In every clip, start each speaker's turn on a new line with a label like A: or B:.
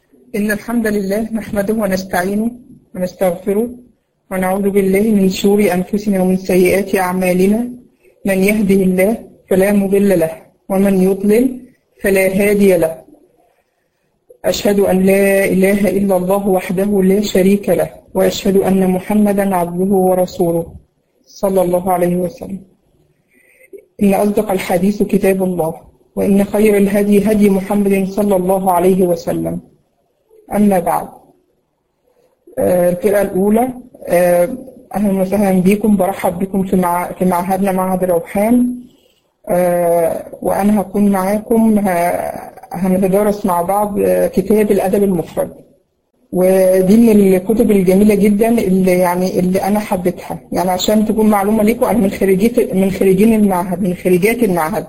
A: إن الحمد لله نحمده ونستعينه ونستغفره ونعوذ بالله من شرور أنفسنا ومن سيئات أعمالنا من يهده الله فلا مضل له ومن يضلل فلا هادي له أشهد أن لا إله إلا الله وحده لا شريك له وأشهد أن محمدا عبده ورسوله صلى الله عليه وسلم إن أصدق الحديث كتاب الله وإن خير الهدي هدي محمد صلى الله عليه وسلم أما بعد آه، الفئة الأولى آه، أهلا وسهلا بكم برحب بكم في مع في معهدنا معهد روحان آه، وأنا هكون معاكم ه- هنتدارس مع بعض آه، كتاب الأدب المفرد ودي من الكتب الجميلة جدا اللي يعني اللي أنا حبيتها يعني عشان تكون معلومة ليكم أنا من خريجيت من خريجين المعهد من خريجات المعهد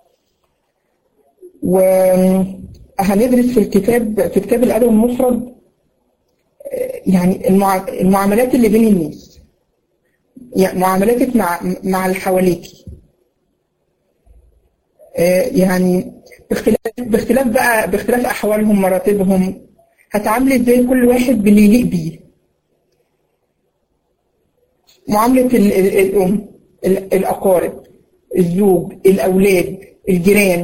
A: وهندرس في الكتاب في كتاب الأدب المفرد آه، يعني المع- المعاملات اللي بين الناس يعني معاملاتك مع مع اللي حواليكي آه، يعني باختلاف باختلاف بقى باختلاف احوالهم مراتبهم هتعاملي ازاي كل واحد باللي يليق بيه معاملة ال- ال- الأم ال- الأقارب الزوج الأولاد الجيران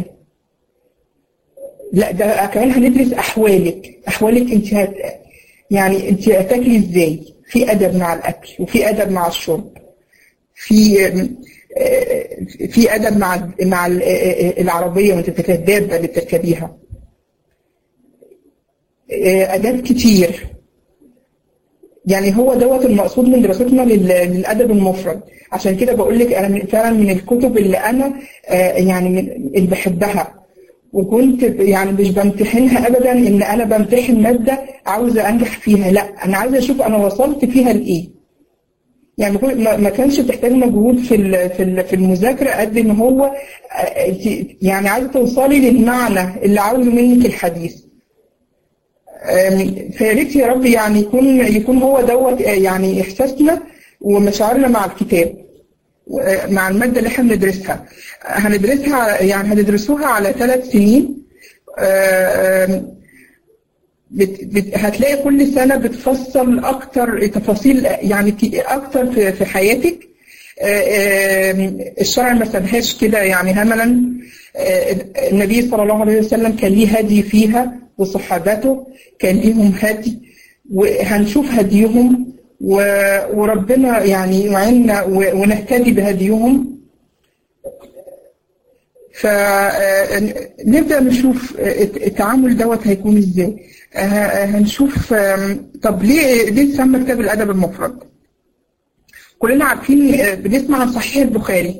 A: لا ده كمان هندرس أحوالك أحوالك أنت هت يعني أنت هتاكلي إزاي في أدب مع الأكل وفي أدب مع الشرب في آه، في أدب مع مع ال- آه، العربية وأنت بتركبي الدابة اللي بتركبيها آه، آداب كتير يعني هو دوت المقصود من دراستنا لل- للأدب المفرد عشان كده بقول لك أنا من- فعلا من الكتب اللي أنا آه، يعني من اللي بحبها وكنت ب- يعني مش بمتحنها أبدا إن أنا بمتحن مادة عاوزة أنجح فيها لا أنا عايزة أشوف أنا وصلت فيها لإيه يعني ما كن- ما ما كانش بتحتاج مجهود في ال- في ال- في المذاكرة قد إن هو آه، ت- يعني عايزة توصلي للمعنى اللي عاوزه منك الحديث آم، فيا ريت يا رب يعني يكون يكون هو دوت آه، يعني احساسنا ومشاعرنا مع الكتاب آه، مع الماده اللي احنا بندرسها هندرسها يعني هندرسوها على ثلاث سنين آه، آم، بت بت هتلاقي كل سنه بتفصل اكتر تفاصيل يعني ك- اكتر في في حياتك آه، آم، الشرع ما سابهاش كده يعني هملا آه، النبي صلى الله عليه وسلم كان ليه هدي فيها وصحابته كان ليهم هدي وهنشوف هديهم و- وربنا يعني يعيننا و- ونهتدي بهديهم فنبدأ نشوف آه، التعامل دوت هيكون ازاي آه، هنشوف آم، طب ليه ليه اتسمى كتاب الأدب المفرد كلنا عارفين آه، بنسمع عن صحيح البخاري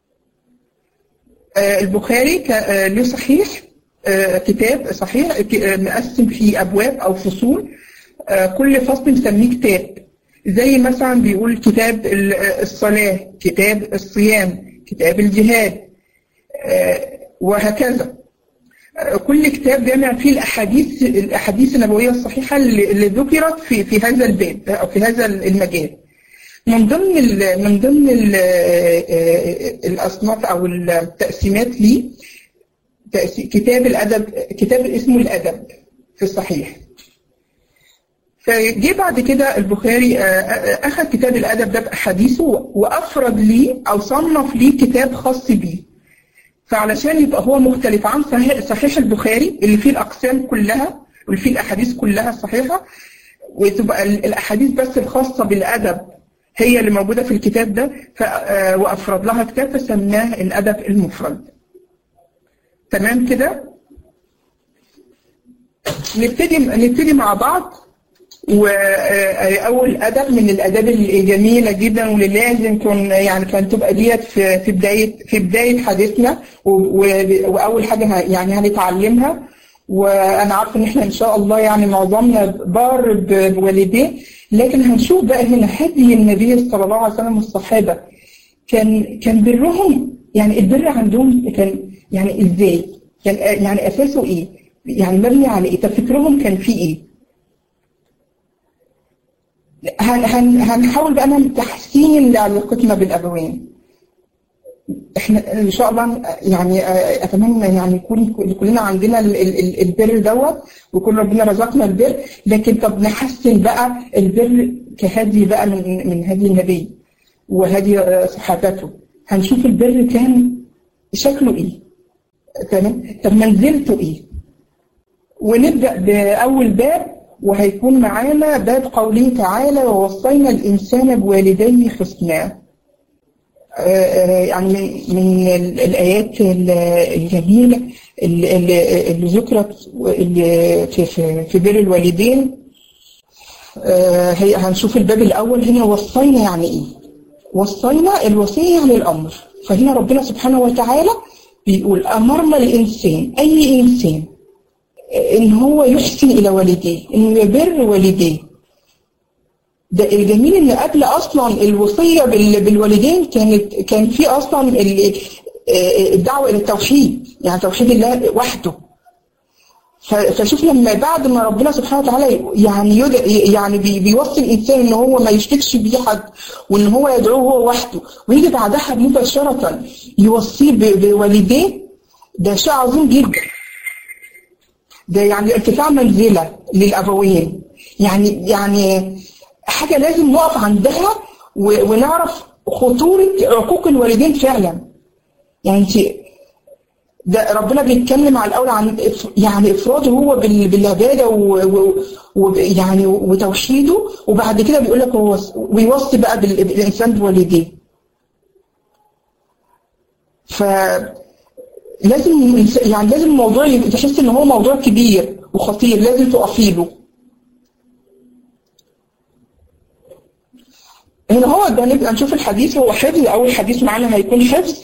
A: آه، البخاري ك- آه، له صحيح آه، كتاب صحيح ك- آه، مقسم فيه أبواب أو فصول آه، كل فصل مسميه كتاب زي مثلا بيقول كتاب ال- آه، الصلاة كتاب الصيام كتاب الجهاد آه، وهكذا آه، كل كتاب جامع فيه الأحاديث الأحاديث النبوية الصحيحة اللي اللي ذكرت في في هذا الباب أو في هذا المجال من ضمن ال من ضمن ال الأصناف أو التقسيمات ليه تقسي- كتاب الأدب كتاب اسمه الأدب في الصحيح فجه بعد كده البخاري آه، آه، أخذ كتاب الأدب ده بأحاديثه وأفرد ليه أو صنف ليه كتاب خاص بيه فعلشان يبقى هو مختلف عن صحيح, صحيح البخاري اللي فيه الأقسام كلها واللي فيه الأحاديث كلها الصحيحة وتبقى ال- الأحاديث بس الخاصة بالأدب هي اللي موجودة في الكتاب ده ف- آه، وأفرد لها كتاب فسماه الأدب المفرد تمام كده نبتدي نبتدي مع بعض وأول أدب من الآداب الجميلة جدا واللي لازم كن يعني كان تبقى ديت في في بداية في بداية حديثنا و- و- وأول حاجة ه- يعني هنتعلمها وأنا عارفة إن إحنا إن شاء الله يعني معظمنا بار ب- بوالديه لكن هنشوف بقى هنا هدي النبي صلى الله عليه وسلم والصحابة كان كان برهم يعني البر عندهم كان يعني إزاي؟ كان يعني أساسه إيه؟ يعني مبني على إيه؟ طب فكرهم كان فيه إيه؟ هن هن هنحاول بقى نعمل تحسين لعلاقتنا بالأبوين احنا ان شاء الله يعني اتمنى يعني يكون كلنا عندنا ال- ال- ال- البر دوت ويكون ربنا رزقنا البر لكن طب نحسن بقى البر كهدي بقى من من هدي النبي وهدي صحابته هنشوف البر كان شكله ايه تمام طب منزلته ايه ونبدا باول باب وهيكون معانا باب قوله تعالى ووصينا الانسان بوالديه حسنا يعني من الآيات الجميلة اللي اللي ذكرت اللي في في في بر الوالدين هي هنشوف الباب الأول هنا وصينا يعني إيه؟ وصينا الوصية يعني الأمر فهنا ربنا سبحانه وتعالى بيقول أمرنا الإنسان أي إنسان إن هو يحسن إلى والديه إنه يبر والديه ده الجميل ان قبل اصلا الوصيه بالوالدين كانت كان في اصلا الدعوه الى التوحيد يعني توحيد الله وحده فشوف لما بعد ما ربنا سبحانه وتعالى يعني يعني بيوصي الانسان ان هو ما يشركش بيه حد وان هو يدعوه هو وحده ويجي بعدها مباشره يوصيه بوالديه ده شيء عظيم جدا ده يعني ارتفاع منزله للابوين يعني يعني حاجة لازم نقف عندها ونعرف خطورة عقوق الوالدين فعلا يعني انت ده ربنا بيتكلم على الأول عن يعني إفراده هو بالعبادة ويعني وتوحيده وبعد كده بيقول لك هو ويوصي بقى بالإنسان بوالديه ف لازم يعني لازم الموضوع تحس ان هو موضوع كبير وخطير لازم تقفي له هنا هو ده نبقى نشوف الحديث هو حفظ أول حديث معانا هيكون حفظ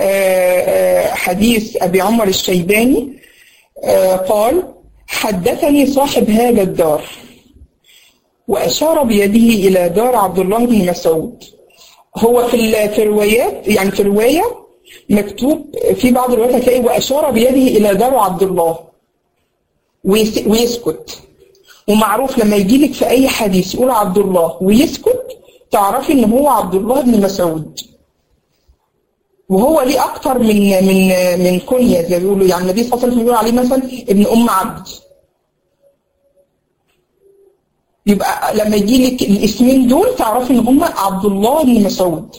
A: حديث أبي عمر الشيباني قال حدثني صاحب هذا الدار وأشار بيده إلى دار عبد الله بن مسعود هو في في الروايات يعني في الرواية مكتوب في بعض الروايات هتلاقي وأشار بيده إلى دار عبد الله ويسكت ومعروف لما يجي لك في أي حديث يقول عبد الله ويسكت تعرفي ان هو عبد الله بن مسعود وهو ليه اكتر من من من كنيه زي ما بيقولوا يعني النبي صلى الله عليه وسلم بيقول عليه مثلا ابن ام عبد يبقى لما يجي لك الاسمين دول تعرفي ان هم عبد الله بن مسعود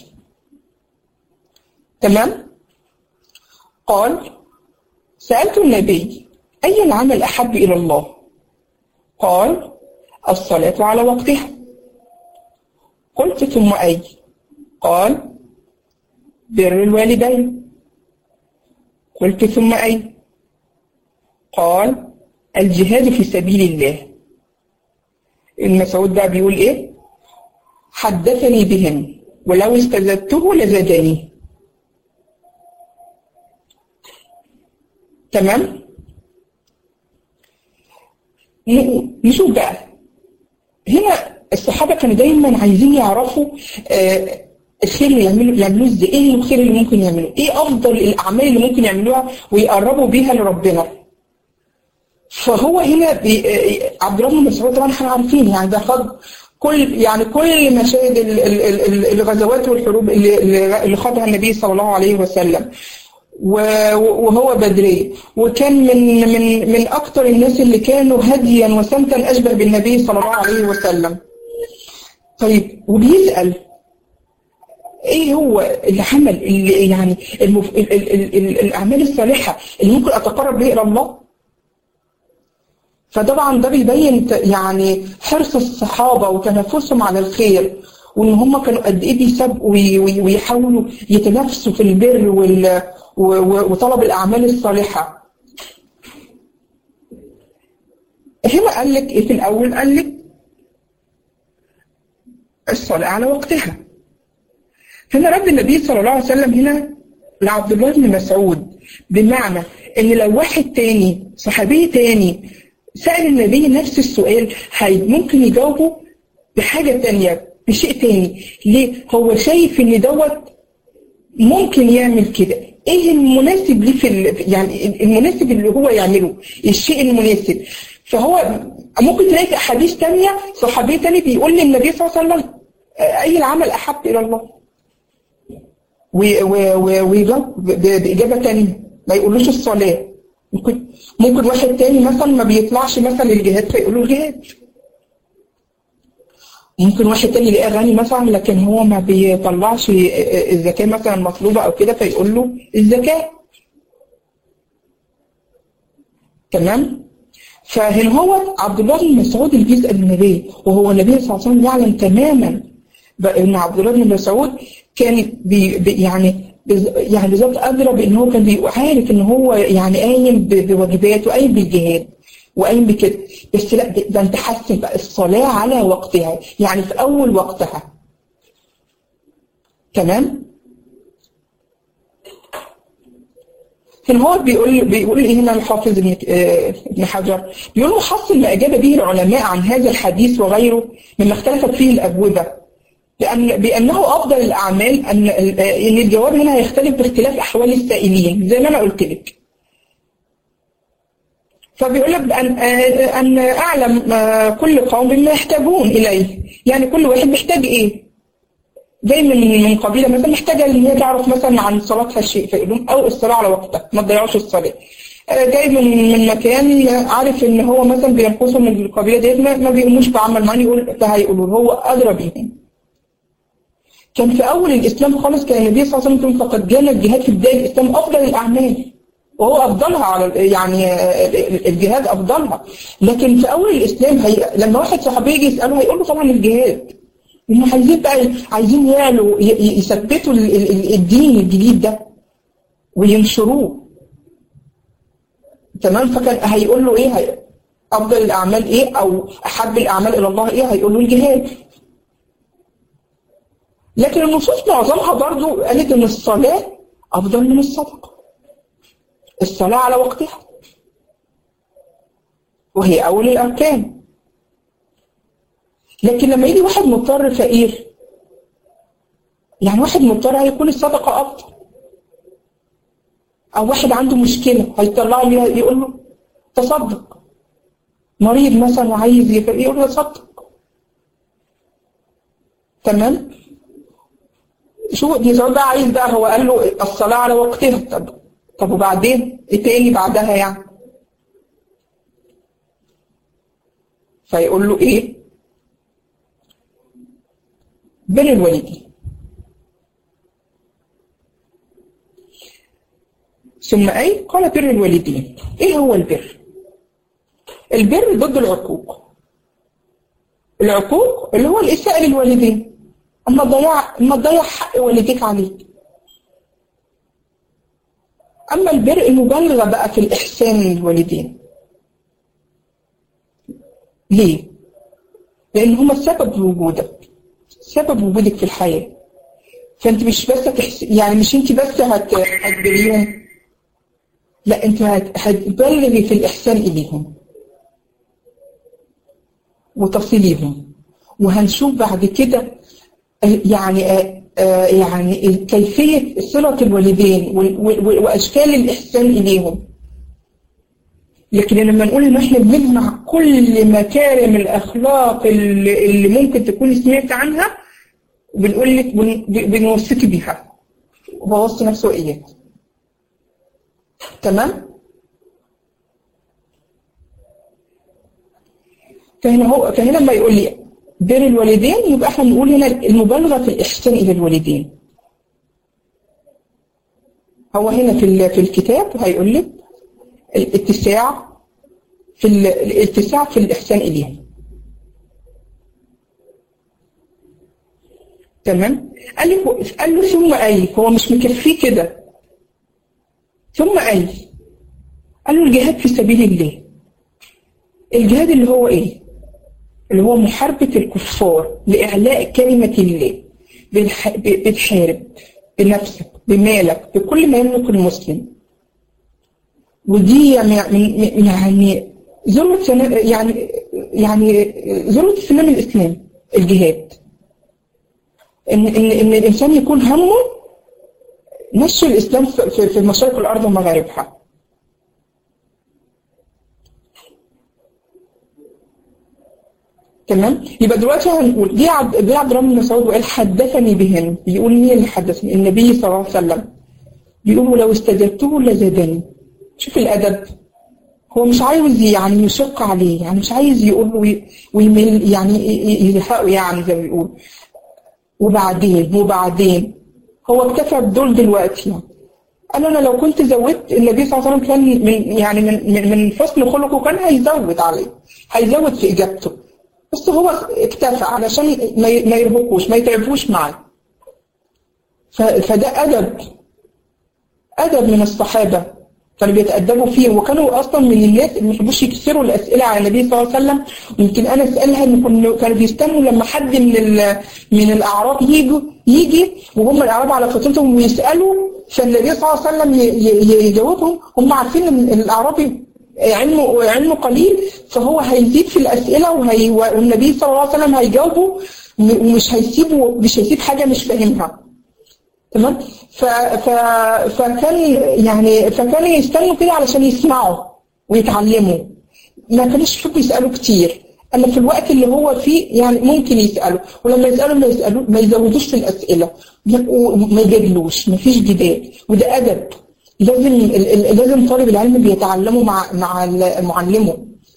A: تمام قال سألت النبي أي العمل أحب إلى الله قال الصلاة على وقتها قلت ثم أي قال بر الوالدين قلت ثم أي قال الجهاد في سبيل الله المسعود بقى بيقول ايه حدثني بهم ولو استزدته لزادني تمام نشوف بقى هنا الصحابه كانوا دايما عايزين يعرفوا آه الخير اللي يعملوا يعملوه ازاي ايه الخير اللي ممكن يعملوه ايه افضل الاعمال اللي ممكن يعملوها ويقربوا بيها لربنا فهو هنا بي عبد الله بن مسعود طبعا احنا عارفين يعني ده خد كل يعني كل مشاهد الغزوات والحروب اللي اللي خاضها النبي صلى الله عليه وسلم وهو بدري وكان من من من اكثر الناس اللي كانوا هديا وسمتا اشبه بالنبي صلى الله عليه وسلم طيب وبيسال ايه هو العمل اللي يعني المف... ال... ال... ال... ال... الاعمال الصالحه اللي ممكن اتقرب بها الى الله فطبعا ده بيبين يعني حرص الصحابه وتنافسهم على الخير وان هم كانوا قد ايه بيسابقوا ويحاولوا يتنافسوا في البر وال... وطلب الاعمال الصالحه هنا قال لك ايه في الاول قال لك الصلاه على وقتها هنا رد النبي صلى الله عليه وسلم هنا لعبد الله بن مسعود بمعنى ان لو واحد تاني صحابي تاني سأل النبي نفس السؤال هي ممكن يجاوبه بحاجة تانية بشيء تاني ليه؟ هو شايف ان دوت ممكن يعمل كده ايه المناسب ليه في يعني المناسب اللي هو يعمله الشيء المناسب فهو ممكن تلاقي في احاديث تانية صحابي تاني بيقول للنبي صلى الله عليه وسلم اي العمل احب الى الله ويجاوب بإجابة تانية ما يقولوش الصلاة ممكن ممكن واحد تاني مثلا ما بيطلعش مثلا للجهاد فيقول له الجهاد ممكن واحد تاني يلاقيه غني مثلا لكن هو ما بيطلعش الزكاة مثلا مطلوبة أو كده فيقول له الزكاة تمام فهنا هو عبد الله بن مسعود اللي بيسأل النبي وهو النبي صلى الله عليه وسلم يعلم تماما ان عبد الله بن مسعود كان بي بي يعني يعني بالظبط ادرى بان هو كان عارف ان هو يعني قايم بواجباته قايم بالجهاد وقايم بكده بس لا ده انت حسن بقى الصلاه على وقتها يعني في اول وقتها تمام هنا هو بيقول بيقول ايه هنا الحافظ ابن ابن حجر بيقول محصل ما اجاب به العلماء عن هذا الحديث وغيره مما اختلفت فيه الابوبه لأن بأنه أفضل الأعمال أن إن الجواب هنا هيختلف باختلاف أحوال السائلين زي ما أنا قلت لك. فبيقول لك أن أن أعلم كل قوم بما يحتاجون إليه، يعني كل واحد محتاج إيه؟ جاي من من قبيلة مثلا محتاجة إن هي تعرف مثلا عن صلاتها شيء فيقولون أو الصلاة على وقتها ما تضيعوش الصلاة. جاي من من مكان عارف ان هو مثلا بينقصوا من القبيله ديت ما بيقوموش بعمل معين يقول فهيقولوا هو ادرى بيهم. كان في أول الإسلام خالص كان النبي صلى الله عليه وسلم فقد جاء الجهاد في بداية الإسلام أفضل الأعمال وهو أفضلها على يعني الجهاد أفضلها لكن في أول الإسلام هي لما واحد صحابي يجي يسأله هيقول له طبعا الجهاد هم عايزين بقى عايزين يعلوا يثبتوا الدين الجديد ده وينشروه تمام فكان هيقول له ايه افضل الاعمال ايه او احب الاعمال الى الله ايه هيقول له الجهاد لكن النصوص معظمها برضو قالت ان الصلاة افضل من الصدقة الصلاة على وقتها وهي اول الاركان لكن لما يجي واحد مضطر فقير يعني واحد مضطر هيكون الصدقة افضل او واحد عنده مشكلة هيطلع لي يقول له تصدق مريض مثلا وعايز يقول له تصدق تمام شو دي سؤال بقى عايز بقى هو قال له الصلاة على وقتها طب طب وبعدين ايه تاني بعدها يعني فيقول له ايه بر الوالدين ثم اي قال بر الوالدين ايه هو البر البر ضد العقوق العقوق اللي هو الاساءة للوالدين اما تضيع اما تضيع حق والديك عليك اما البر المبالغه بقى في الاحسان للوالدين ليه لان هما سبب وجودك سبب وجودك في الحياه فانت مش بس هتحس... يعني مش انت بس هت... هتبريهم لا انت هت... هتبلغي في الاحسان اليهم وتصليهم وهنشوف بعد كده يعني يعني كيفية صلة الوالدين وأشكال الإحسان إليهم لكن لما نقول إن إحنا بنجمع كل مكارم الأخلاق اللي, اللي ممكن تكون سمعت عنها وبنقول لك بنوصيك بيها وبوصي نفسه وإياك تمام؟ فهنا هو فهنا لما يقول لي بر الوالدين يبقى احنا نقول هنا المبالغه في الاحسان الى الوالدين هو هنا في في الكتاب هيقول لك الاتساع في الاتساع في الاحسان اليهم تمام قال له قال له ثم اي هو مش مكفيه كده ثم اي قال له الجهاد في سبيل الله الجهاد اللي هو ايه اللي هو محاربة الكفار لإعلاء كلمة الله بتحارب بنفسك بمالك بكل ما يملك المسلم ودي يعني يعني ذروة يعني يعني ذروة سنام الإسلام الجهاد إن إن إن الإنسان يكون همه نشر الإسلام في في مشارق الأرض ومغاربها تمام يبقى دلوقتي هنقول جه عبد جه عبد الرحمن بن مسعود وقال حدثني بهن بيقول مين اللي حدثني النبي صلى الله عليه وسلم بيقول ولو استزدته لزادني شوف الادب هو مش عايز يعني يشق عليه يعني مش عايز يقول له ويمل يعني يلحقه يعني زي ما بيقول وبعدين وبعدين هو اكتفى بدول دلوقتي يعني قال انا لو كنت زودت النبي صلى الله عليه وسلم كان من يعني من من, من حسن خلقه كان هيزود عليه هيزود في اجابته بس هو اكتفى علشان ما يرهقوش ما يتعبوش معاه فده ادب ادب من الصحابه كانوا بيتأدبوا فيه وكانوا أصلا من الناس اللي ما يحبوش يكسروا الأسئلة على النبي صلى الله عليه وسلم يمكن أنا أسألها إن كانوا بيستنوا لما حد من من الأعراب يجوا يجي وهم الأعراب على فطرتهم ويسألوا فالنبي صلى الله عليه وسلم يجاوبهم هم عارفين إن الأعرابي علمه علمه قليل فهو هيزيد في الأسئلة وهي والنبي صلى الله عليه وسلم هيجاوبه ومش هيسيبه مش هيسيب حاجة مش فاهمها تمام ف... ف... فكان يعني فكانوا يستنوا كده علشان يسمعوا ويتعلموا ما كانوش يحبوا يسالوا كتير اما في الوقت اللي هو فيه يعني ممكن يسالوا ولما يسالوا ما يسالوا ما يزودوش في الاسئله ما يجادلوش ما فيش جدال وده ادب لازم لازم طالب العلم بيتعلمه مع مع معلمه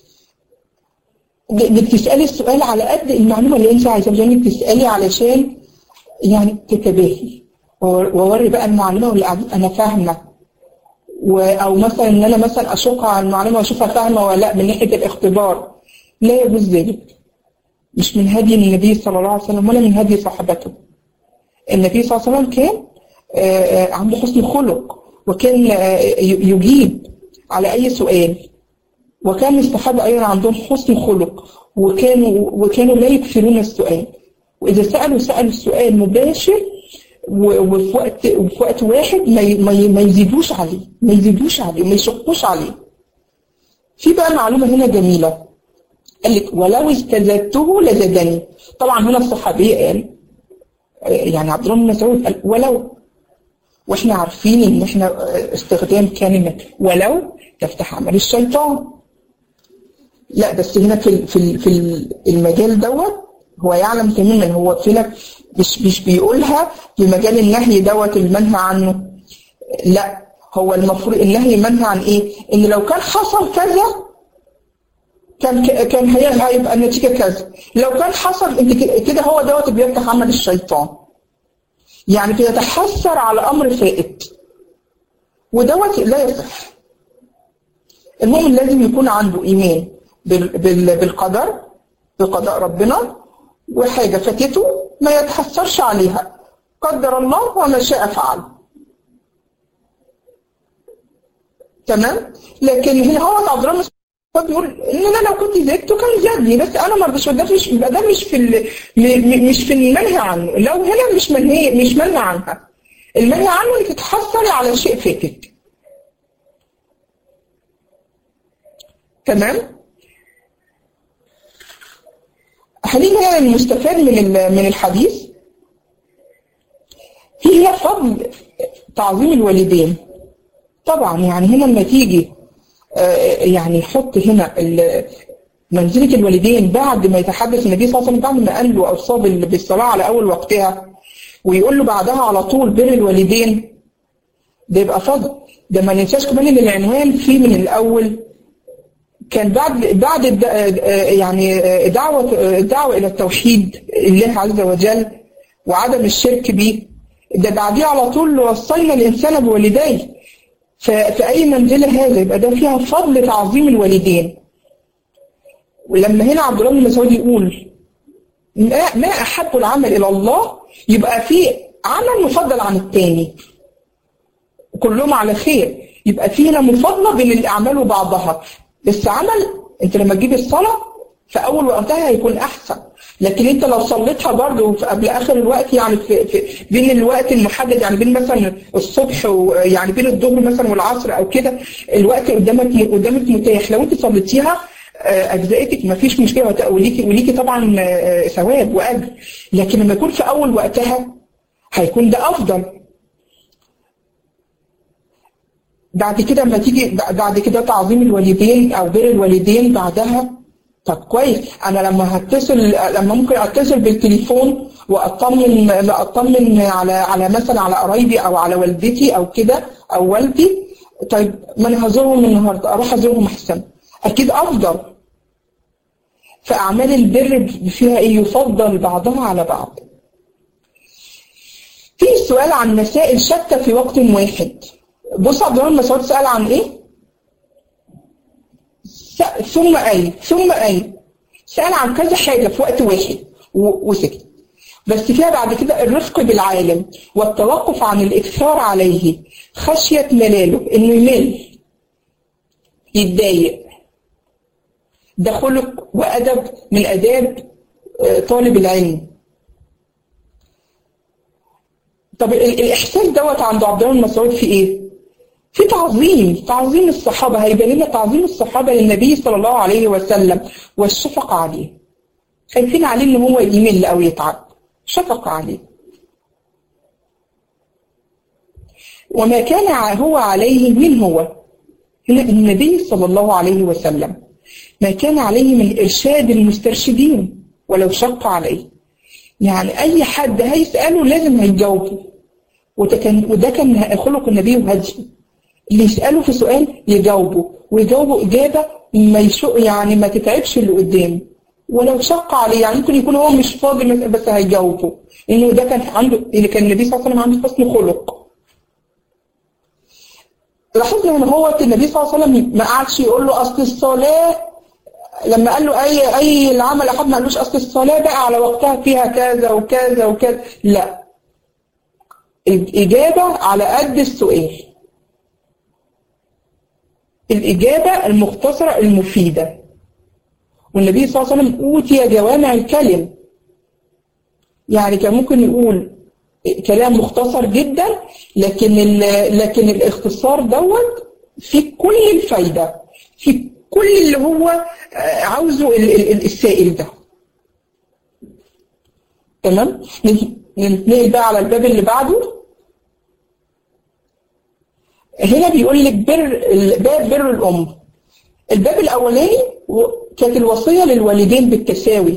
A: بتسالي السؤال على قد المعلومه اللي انت عايزاها يعني بتسالي علشان يعني تتباهي واوري بقى المعلمه واللي قاعدين انا فاهمه او مثلا ان انا مثلا اشق على المعلمه واشوفها فاهمه ولا لا من ناحيه الاختبار لا يجوز ذلك مش من هدي النبي صلى الله عليه وسلم ولا من هدي صحابته النبي صلى الله عليه وسلم كان عنده حسن خلق وكان يجيب على اي سؤال وكان الصحابه ايضا عندهم حسن خلق وكانوا وكانوا لا يكثرون السؤال واذا سالوا سالوا السؤال مباشر وفي وقت وفي وقت واحد ما ما يزيدوش عليه ما يزيدوش عليه ما يشقوش عليه في بقى معلومه هنا جميله قال لك ولو استزدته لزادني طبعا هنا الصحابي قال يعني عبد الله بن مسعود قال ولو واحنا عارفين ان احنا استخدام كلمه ولو تفتح عمل الشيطان لا بس هنا في في في المجال دوت هو يعلم تماما هو في مش مش بيقولها في مجال النهي دوت المنهى عنه لا هو المفروض النهي منهى عن ايه؟ ان لو كان حصل كذا كان كان هيبقى النتيجه كذا لو كان حصل انت كده هو دوت بيفتح عمل الشيطان يعني بيتحسر على امر فائت ودوت لا يصح المؤمن لازم يكون عنده ايمان بالقدر بقضاء ربنا وحاجه فاتته ما يتحسرش عليها قدر الله وما شاء فعل تمام لكن هنا هو عبد الرحمن بيقول ان انا لو كنت زدته كان زادني بس انا ما رضيتش ده مش يبقى ده مش في مش في المنهي عنه لو هنا مش منهي مش منهي عنها المنهي عنه انك تتحسري على شيء فاتك تمام هنيجي هنا المستفاد من من الحديث هي فضل تعظيم الوالدين طبعا يعني هنا لما تيجي يعني يحط هنا منزلة الوالدين بعد ما يتحدث النبي صلى الله عليه وسلم بعد ما قال له أوصاه بالصلاة على أول وقتها ويقول له بعدها على طول بر الوالدين ده يبقى فضل ده ما ننساش كمان ان العنوان فيه من الأول كان بعد بعد يعني دعوة الدعوة إلى التوحيد الله عز وجل وعدم الشرك به ده بعديه على طول وصينا الإنسان بوالديه في أي منزلة هذا يبقى ده فيها فضل تعظيم الوالدين ولما هنا عبد الله بن مسعود يقول ما, ما أحب العمل إلى الله يبقى في عمل مفضل عن الثاني كلهم على خير يبقى في هنا مفاضلة بين الأعمال وبعضها بس عمل أنت لما تجيب الصلاة في أول وقتها هيكون أحسن لكن انت لو صليتها برضه قبل اخر الوقت يعني في, في بين الوقت المحدد يعني بين مثلا الصبح ويعني بين الظهر مثلا والعصر او كده الوقت قدامك قدامك متاح لو انت صليتيها اجزائك ما فيش مشكله وليكي وليكي طبعا ثواب واجر لكن لما يكون في اول وقتها هيكون ده افضل بعد كده لما تيجي بعد كده تعظيم الوالدين او بر الوالدين بعدها طب كويس انا لما هتصل لما ممكن اتصل بالتليفون واطمن اطمن على على مثلا على قرايبي او على والدتي او كده او والدي طيب ما انا هزورهم النهارده اروح ازورهم احسن اكيد افضل فاعمال البر فيها ايه يفضل بعضها على بعض في سؤال عن مسائل شتى في وقت واحد بص عبد الرحمن مسعود سأل عن ايه ثم أي ثم أي سأل عن كذا حاجة في وقت واحد وسكت بس فيها بعد كده الرفق بالعالم والتوقف عن الإكثار عليه خشية ملاله إنه يمل يتضايق ده خلق وأدب من آداب طالب العلم طب الإحساس دوت عند عبد الله مسعود في إيه؟ في تعظيم تعظيم الصحابة هيبان لنا تعظيم الصحابة للنبي صلى الله عليه وسلم والشفقة عليه خايفين عليه ان هو يمل او يتعب شفقة عليه وما كان هو عليه من هو هنا النبي صلى الله عليه وسلم ما كان عليه من إرشاد المسترشدين ولو شق عليه يعني أي حد هيسأله لازم هيجاوبه وده كان وده كان خلق النبي وهديه اللي يسأله في سؤال يجاوبه ويجاوبه إجابة ما يشق يعني ما تتعبش اللي قدامه ولو شق عليه يعني ممكن يكون هو مش فاضي بس هيجاوبه إنه ده كان عنده اللي كان النبي صلى الله عليه وسلم عنده حسن خلق لاحظنا ان هو النبي صلى الله عليه وسلم ما قعدش يقول له اصل الصلاه لما قال له اي اي العمل احد ما قالوش اصل الصلاه بقى على وقتها فيها كذا وكذا وكذا لا الاجابه على قد السؤال الإجابة المختصرة المفيدة والنبي صلى الله عليه وسلم أوتي جوامع الكلم يعني كان ممكن يقول كلام مختصر جدا لكن لكن الاختصار دوت في كل الفايدة في كل اللي هو عاوزه السائل ده تمام ننتقل بقى على الباب اللي بعده هنا بيقول لك بر باب بر الأم الباب الأولاني كانت الوصية للوالدين بالتساوي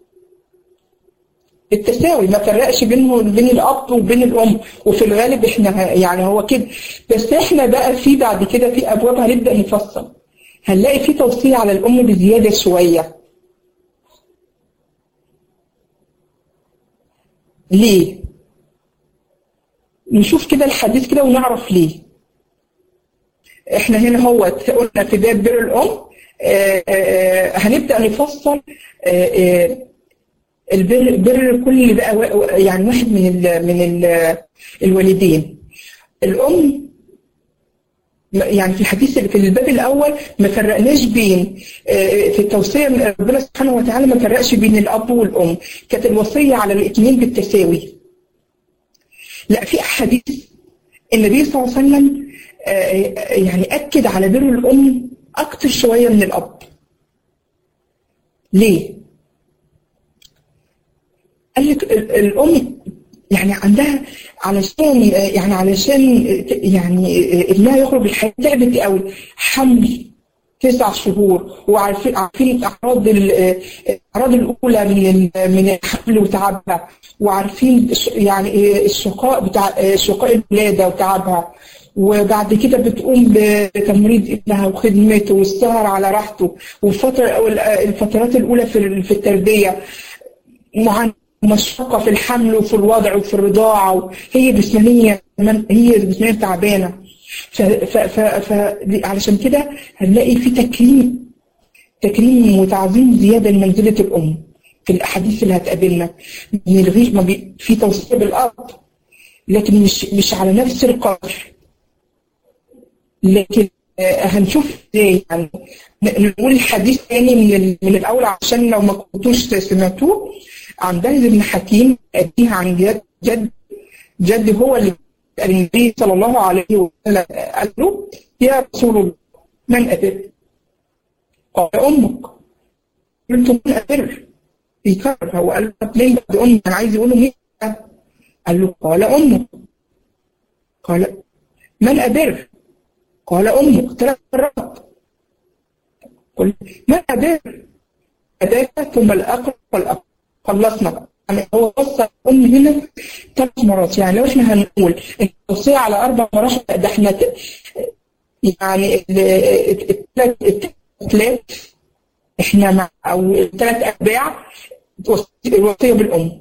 A: التساوي ما فرقش بينه بين الأب وبين الأم وفي الغالب احنا يعني هو كده بس احنا بقى في بعد كده في أبواب هنبدأ نفصل هنلاقي في توصية على الأم بزيادة شوية ليه؟ نشوف كده الحديث كده ونعرف ليه احنا هنا هو قلنا في باب بر الام آآ آآ هنبدا نفصل آآ البر بر كل بقى يعني واحد من ال من ال الوالدين الام يعني في الحديث في الباب الاول ما فرقناش بين في التوصيه ربنا سبحانه وتعالى ما فرقش بين الاب والام كانت الوصيه على الاثنين بالتساوي لا في احاديث النبي صلى الله عليه وسلم يعني أكد على بر الأم أكتر شوية من الأب ليه؟ قال لك الأم يعني عندها علشان يعني علشان يعني ابنها يخرج الحياة تعبت قوي حمل تسع شهور وعارفين عارفين الاعراض الاعراض الاولى من من الحمل وتعبها وعارفين يعني الشقاء بتاع شقاء الولاده وتعبها وبعد كده بتقوم بتمريض ابنها وخدمته والسهر على راحته والفترة الفترات الأولى في في التربية مع مشقة في الحمل وفي الوضع وفي الرضاعة هي جسمانية هي جسمانية تعبانة ف ف ف ف علشان كده هنلاقي في تكريم تكريم وتعظيم زيادة لمنزلة الأم في الأحاديث اللي هتقابلنا من الغيش ما بي في توصية بالأرض لكن مش مش على نفس القدر لكن هنشوف ازاي يعني نقول الحديث تاني من من الاول عشان لو ما كنتوش سمعتوه عن بهز بن حكيم ابيه عن جد جد جد هو اللي النبي صلى الله عليه وسلم قال له يا رسول الله من أبر؟ قال أمك قلت من أبر؟ يكرر هو قال له ليه بعد أمي أنا عايز يقول له مين؟ قال له قال أمك قال من أبر؟ قال أمك ثلاث مرات قل من أبر؟ الأداة ثم الأقرب فالأقرب خلصنا بقى يعني هو وصى الأم هنا ثلاث مرات يعني لو احنا هنقول التوصية على أربع مراحل ده احنا ت... يعني الثلاث احنا مع أو الثلاث أتباع الوصية بالأم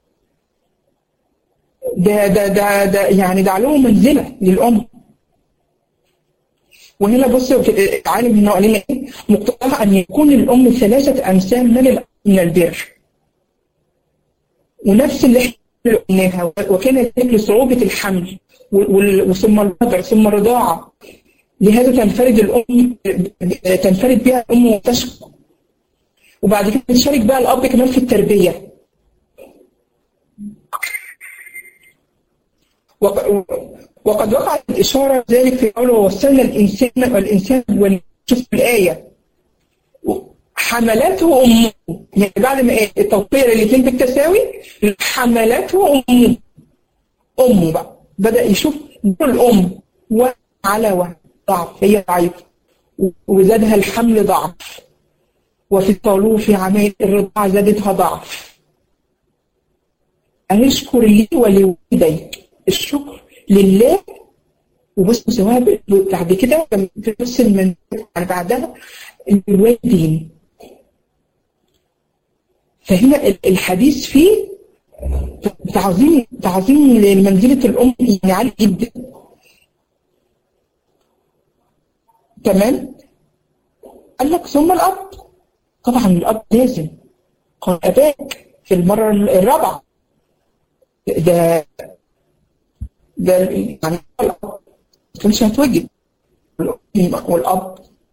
A: ده ده ده ده يعني ده عليهم منزلة للأم وهنا بص عالم هنا قال لنا ايه مقتضاها ان يكون الام ثلاثه امثال من من البر ونفس اللي احنا قلناها وكان ذلك لصعوبه الحمل ثم الوضع ثم الرضاعه لهذا تنفرد الام تنفرد بها الام وتشكو وبعد كده تشارك بقى الاب كمان في التربيه وقد وقعت الإشارة ذلك في قوله ووصلنا الإنسان والإنسان ونشوف الآية حملته أمه يعني بعد ما التوقيع الاثنين بالتساوي حملته أمه أمه بقى بدأ يشوف دور الأم وعلى ضعف هي ضعيفة وزادها الحمل ضعف وفي قوله في عملية الرضاعة زادتها ضعف أن اشكر لي ولوالديك الشكر لله وبص سواء بعد كده في نص من بعدها الوالدين فهنا الحديث فيه تعظيم تعظيم لمنزلة الأم يعني عالي جدا تمام قال لك ثم الأب طبعا الأب لازم قال أباك في المرة الرابعة ده ده يعني ما كانش هتوجد والاب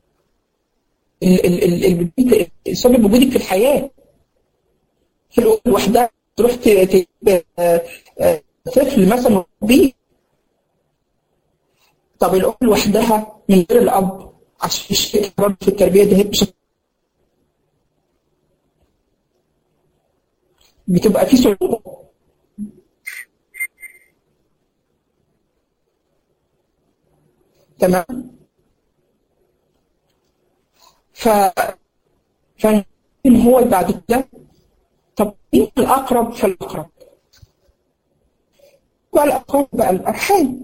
A: البيت سبب وجودك في الحياه في الام لوحدها تروح تجيب طفل مثلا بيه طب الام لوحدها من غير الاب عشان يشترك برضه في التربيه ده بشكل بتبقى في صعوبه تمام ف فإن هو بعد كده طب مين الأقرب فالأقرب والأقرب بقى الأرحام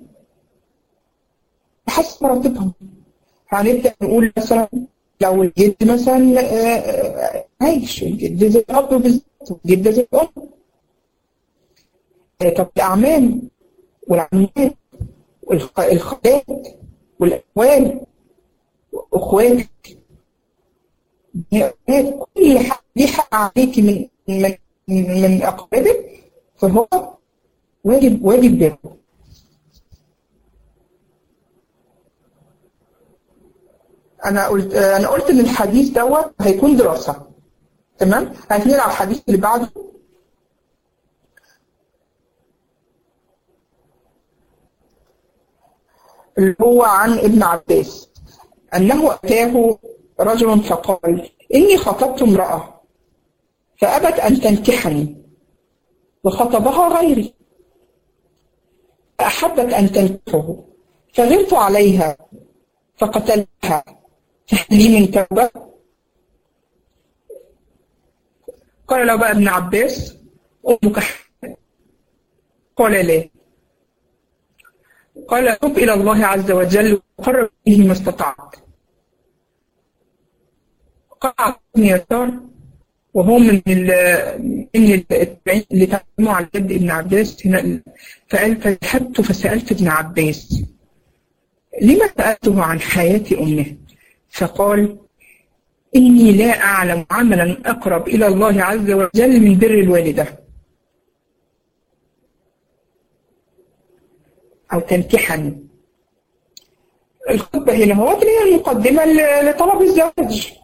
A: بحسب مراتبهم هنبدأ نقول مثلا لو الجد مثلا عايش الجد زي الأب بالذات والجدة زي الأم طب الأعمام والعمات والخالات والأخوان وأخواتك كل حق دي حق عليك من من من أقربك فهو واجب واجب بره أنا قلت أنا قلت إن الحديث دوت هيكون دراسة تمام؟ هنتنقل على الحديث اللي بعده اللي هو عن ابن عباس أنه أتاه رجل فقال إني خطبت امرأة فأبت أن تنكحني وخطبها غيري فأحبت أن تنكحه فغرت عليها فقتلتها فهل لي من توبة قال له بقى ابن عباس أمك قال لا قال تب إلى الله عز وجل وقرب به ما استطعت قال ابن يسار وهو من ال من التابعين اللي تعلموا على جد ابن عباس هنا فقال فذهبت فسألت ابن عباس لما سألته عن حياة أمه فقال إني لا أعلم عملا أقرب إلى الله عز وجل من بر الوالدة أو تنكحا الخطبة هنا هو هي المقدمة لطلب الزواج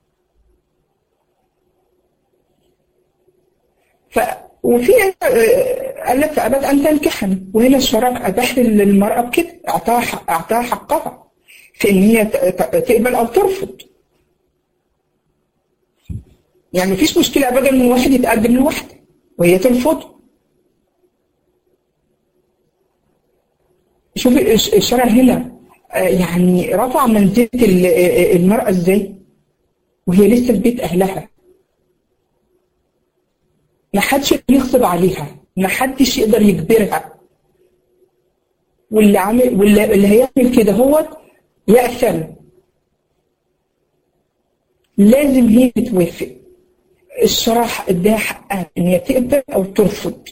A: ف وفي قال لك فأبت أن تنكحني وهنا الشرع أباح للمرأة بكده أعطاها حق أعطاها حقها في إن هي تقبل أو ترفض يعني مفيش مشكلة أبدا إن واحد يتقدم لواحدة وهي ترفضه شوفي الشرع هنا يعني رفع منزلة المرأة ازاي وهي لسه في بيت أهلها ما حدش يقدر يغصب عليها ما حدش يقدر يجبرها واللي عامل واللي اللي هيعمل كده هو يأثم لازم هي توافق الشرع اداها حقها ان هي تقبل او ترفض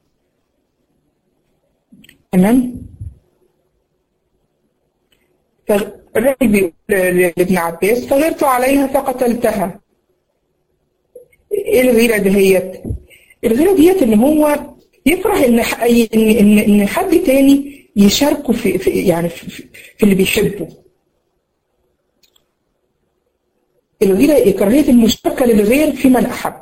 A: تمام فالراجل بيقول لابن عباس فغرت عليها فقتلتها ايه الغيره دهيت الغيره ديت ان هو يفرح ان ان ان, إن حد تاني يشاركه في, في يعني في, في اللي بيحبه الغيره كراهيه المشاركه للغير في من احب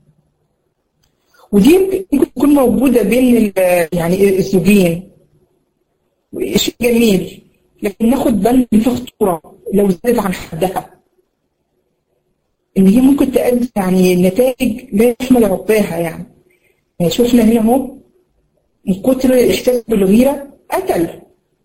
A: ودي ممكن تكون موجوده بين يعني الزوجين شيء جميل لكن ناخد بالنا من خطوره لو زادت عن حدها ان هي ممكن تؤدي يعني نتائج لا يحمل عقباها يعني. يعني شفنا هنا اهو من كتر الاحساس بالغيره قتل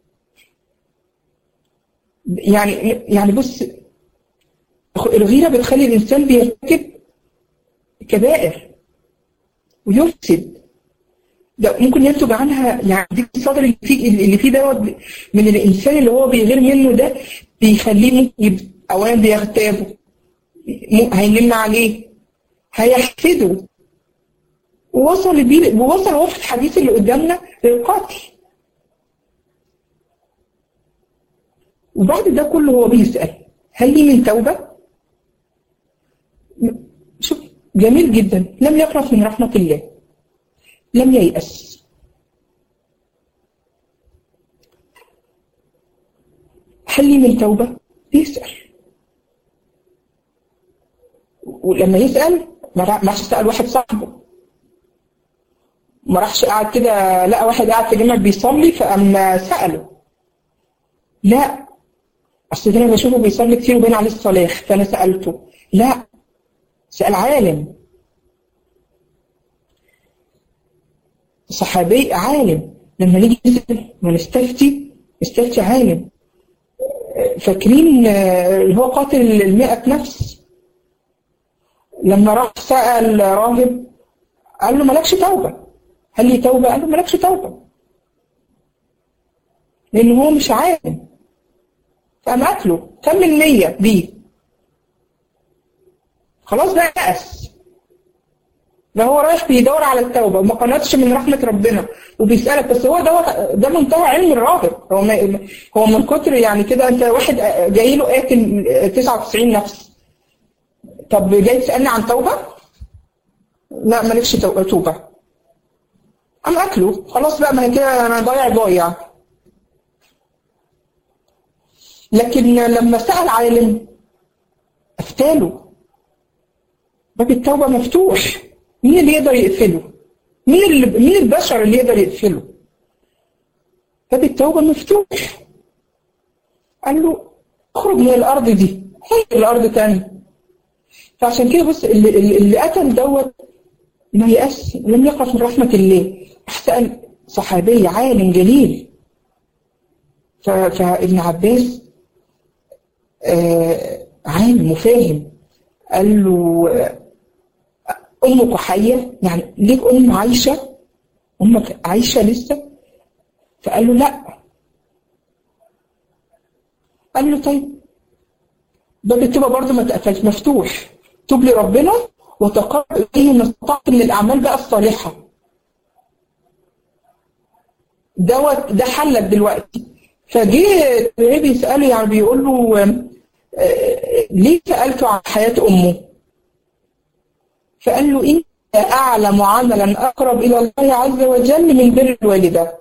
A: يعني يعني بص الغيره بتخلي الانسان بيرتكب كبائر ويفسد ده ممكن ينتج عنها يعني دي الصدر اللي فيه اللي فيه دوت من الانسان اللي هو بيغير منه ده بيخليه ممكن اولا بيغتابه هينم عليه هيحسده ووصل بيه ووصل هو في الحديث اللي قدامنا للقتل وبعد ده كله هو بيسأل هل لي من توبة؟ شوف جميل جدا لم يقنط من رحمة الله لم ييأس هل لي من توبة؟ بيسأل ولما يسأل ما راحش سأل واحد صاحبه ما راحش قاعد كده لقى واحد قاعد في جنبك بيصلي فقام سأله لا أصل ده أنا بشوفه بيصلي كتير وبين عليه الصلاة فأنا سألته لا سأل عالم صحابي عالم لما نيجي نسأل ونستفتي نستفتي عالم فاكرين اللي هو قاتل المئة نفس لما راح سأل راهب قال له مالكش توبة هل لي توبة؟ قال له مالكش توبة لأن هو مش عالم فقام قتله كمل مية بيه خلاص بقى يأس ده هو رايح بيدور على التوبة وما قنطش من رحمة ربنا وبيسألك بس هو ده ده منتهى علم الراهب هو ما هو من كتر يعني كده انت واحد جاي له قاتل 99 نفس طب جاي تسألني عن توبة؟ لا مالكش توبة قام قتله خلاص بقى ما هي كده انا ضايع ضايع لكن لما سأل عالم افتاله باب التوبة مفتوح مين اللي يقدر يقفله؟ مين اللي مين البشر اللي يقدر يقفله؟ باب التوبة مفتوح قال له اخرج من الأرض دي هي الأرض تاني فعشان كده بص اللي, اللي قتل دوت ما يأس لم يقف من رحمة الله سأل صحابي عالم جليل فابن عباس آه عالم وفاهم قال له أمك حية يعني ليك أم عايشة أمك عايشة لسه فقال له لا قال له طيب باب التوبة برضه ما اتقفلش مفتوح توب لربنا وتقرب إليه ما استطعت من الأعمال بقى الصالحة دوت ده حلك دلوقتي فجه بيسأله يعني بيقول له ليه سألته عن حياة أمه فقال له إنت أعلم عملا أقرب إلى الله عز وجل من بر الوالدة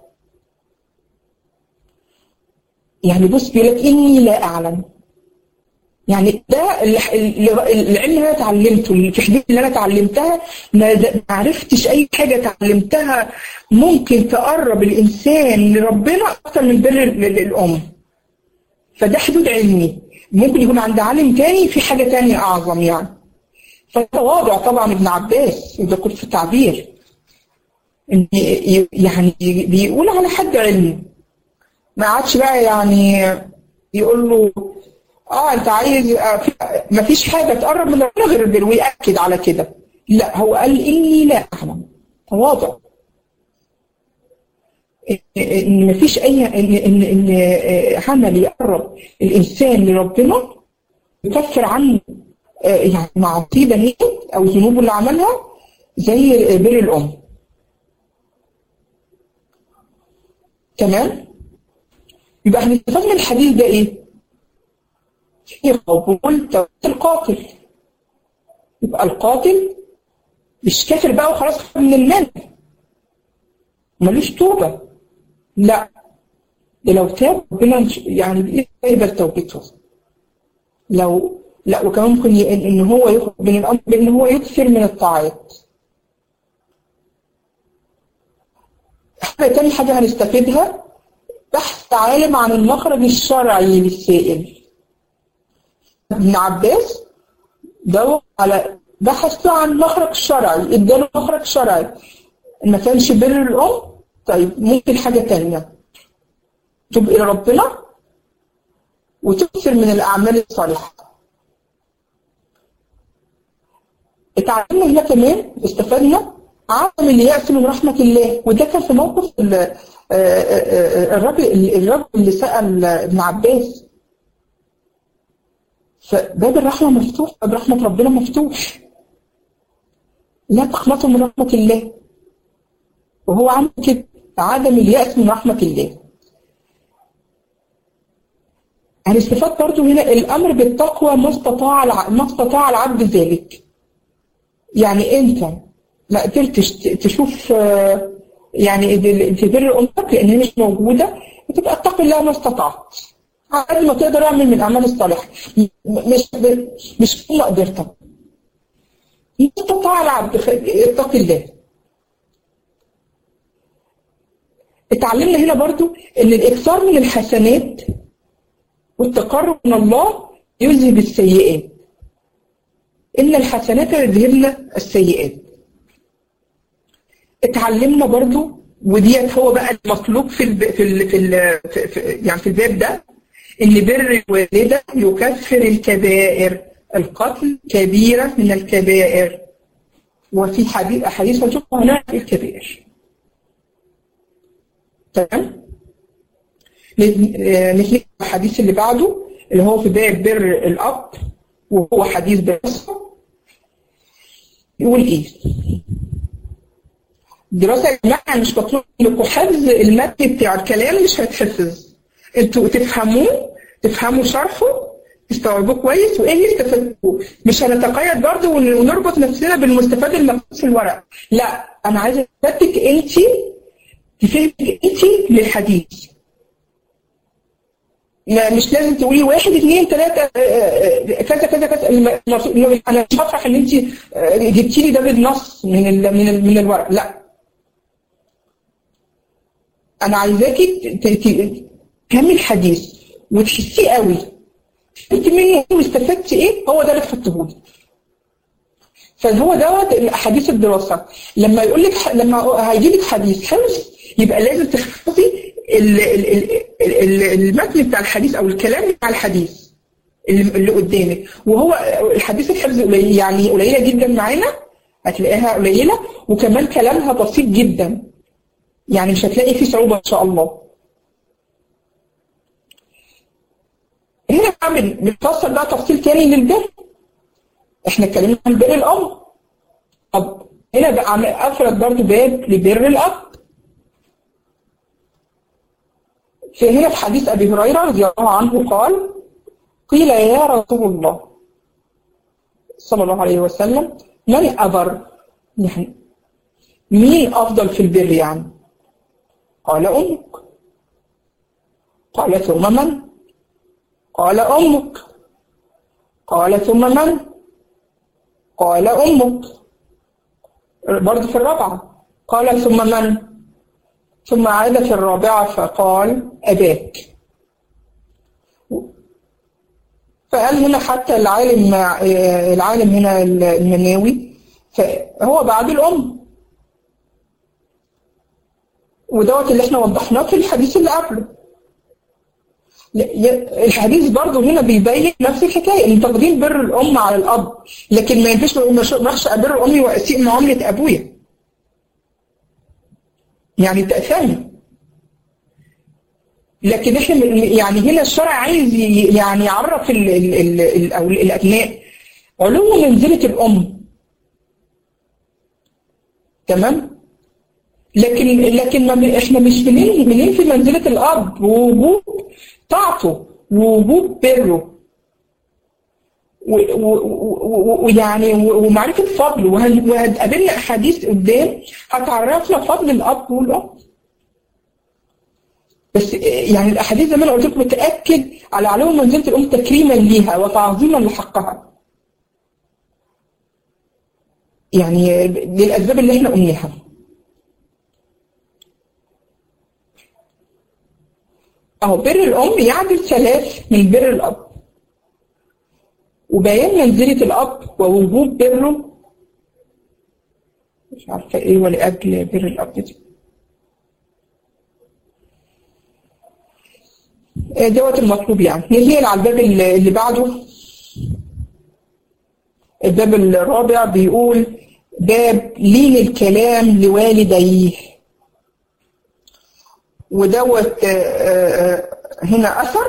A: يعني بص بيقول لك إني لا أعلم يعني ده العلم اللي انا اتعلمته التحديد اللي انا اتعلمتها ما عرفتش اي حاجه اتعلمتها ممكن تقرب الانسان لربنا اكتر من بر الام فده حدود علمي ممكن يكون عند عالم تاني في حاجه تانية اعظم يعني فتواضع طبعا ابن عباس اذا كنت في التعبير ان يعني بيقول على حد علمي ما عادش بقى يعني يقول له اه انت عايز آه ما فيش حاجه تقرب من ربنا غير البر ويأكد على كده لا هو قال إني لا أعلم تواضع ان مفيش اي ان ان ان عمل يقرب الانسان لربنا يكفر عنه يعني معاصيه دهيت او ذنوبه اللي عملها زي بر الام تمام يبقى احنا استفدنا من الحديث ده ايه؟ في قبول توبه القاتل يبقى القاتل مش كافر بقى وخلاص من المال ملوش توبه لا ده لو تاب ربنا يعني يقبل توبته لو لا وكمان ممكن ان إن هو يخرج من الامر بان هو يكثر من الطاعات حاجه تاني حاجه هنستفيدها بحث عالم عن المخرج الشرعي للسائل ابن عباس دور على بحث عن مخرج شرعي اداله مخرج شرعي ما كانش بر الام طيب ممكن حاجة تانية تبقى إلى ربنا وتكثر من الأعمال الصالحة اتعلمنا هنا كمان استفدنا عدم اليأس من رحمة الله وده كان في موقف الراجل الراجل اللي سأل ابن عباس فباب الرحمة مفتوح باب رحمة ربنا مفتوح لا تقنطوا من رحمة الله وهو عمل كده عدم اليأس من رحمة الله هنستفاد برضو هنا الأمر بالتقوى ما استطاع ما استطاع العبد ذلك يعني أنت ما قدرتش تشوف يعني تبر أمك لأن هي مش موجودة وتبقى اتقي الله ما استطعت على ما تقدر اعمل من الأعمال الصالحة مش مش كل قدرتك ما استطاع العبد اتقي الله اتعلمنا هنا برضو ان الاكثار من الحسنات والتقرب من الله يذهب السيئات ان الحسنات يذهبن السيئات اتعلمنا برضو وديت هو بقى المطلوب في الب... في ال... في, ال... في, في يعني في الباب ده ان بر الوالده يكفر الكبائر القتل كبيره من الكبائر وفي حديث احاديث هنشوفها هنا الكبائر تمام نسلك الحديث اللي بعده اللي هو في باب بر الأب وهو حديث بس يقول إيه الدراسة يا جماعة مش مطلوب لكم حفظ المتن بتاع الكلام مش هيتحفظ انتوا تفهموه تفهموا شرحه تستوعبوه كويس وايه اللي استفدتوه مش هنتقيد برضه ونربط نفسنا بالمستفاد المكتوب في الورق لا انا عايزه اثبتك انت تفهمك انت للحديث مش لازم تقولي واحد اثنين ثلاثة كذا كذا كذا انا مش هفرح ان انت جبتي لي ده بالنص من ال من ال من الورق لا انا عايزاكي تفهمي الحديث وتحسيه قوي انت منه استفدتي ايه هو ده اللي تحطه لي فهو دوت حديث الدراسه لما يقول لك لما هيجي لك حديث حفظ يبقى لازم تحفظي المتن بتاع الحديث او الكلام بتاع الحديث اللي قدامك وهو الحديث الحفظ قليل يعني قليله جدا معانا هتلاقيها قليله وكمان كلامها بسيط جدا يعني مش هتلاقي فيه صعوبه ان شاء الله هنا بعمل بنفصل بقى تفصيل تاني للبر احنا اتكلمنا عن بر الام طب هنا بقى افرد برضه باب لبر الاب فهنا في حديث أبي هريرة رضي الله عنه قال قيل يا رسول الله صلى الله عليه وسلم من أبر يعني مين أفضل في البر يعني قال أمك قال ثم من قال أمك قال ثم من قال أمك برضه في الرابعة قال ثم من ثم عاد في الرابعة فقال أباك فقال هنا حتى العالم العالم هنا المناوي فهو بعد الأم ودوت اللي احنا وضحناه في الحديث اللي قبله الحديث برضه هنا بيبين نفس الحكايه ان تقديم بر الام على الاب لكن ما ينفعش ما اروحش ابر امي واسيء معامله ابويا يعني تأثير لكن احنا يعني هنا الشرع عايز يعني يعرف ال ال ال ال أو الابناء علو منزله الام تمام لكن لكن ما احنا مش منين منين في منزله الاب ووجود طاعته ووجود بره ويعني ومعرفه فضل وهتقابلنا احاديث قدام هتعرفنا فضل الاب والام بس يعني الاحاديث زي ما انا قلت لكم بتاكد على علو منزله الام تكريما ليها وتعظيما لحقها يعني للاسباب اللي احنا قلناها اهو بر الام يعدل ثلاث من بر الاب وبيان منزلة الاب ووجوب بره مش عارفه ايه ولاجل بر الاب دي دوت المطلوب يعني نيجي على الباب اللي بعده الباب الرابع بيقول باب لين الكلام لوالديه ودوت هنا أثر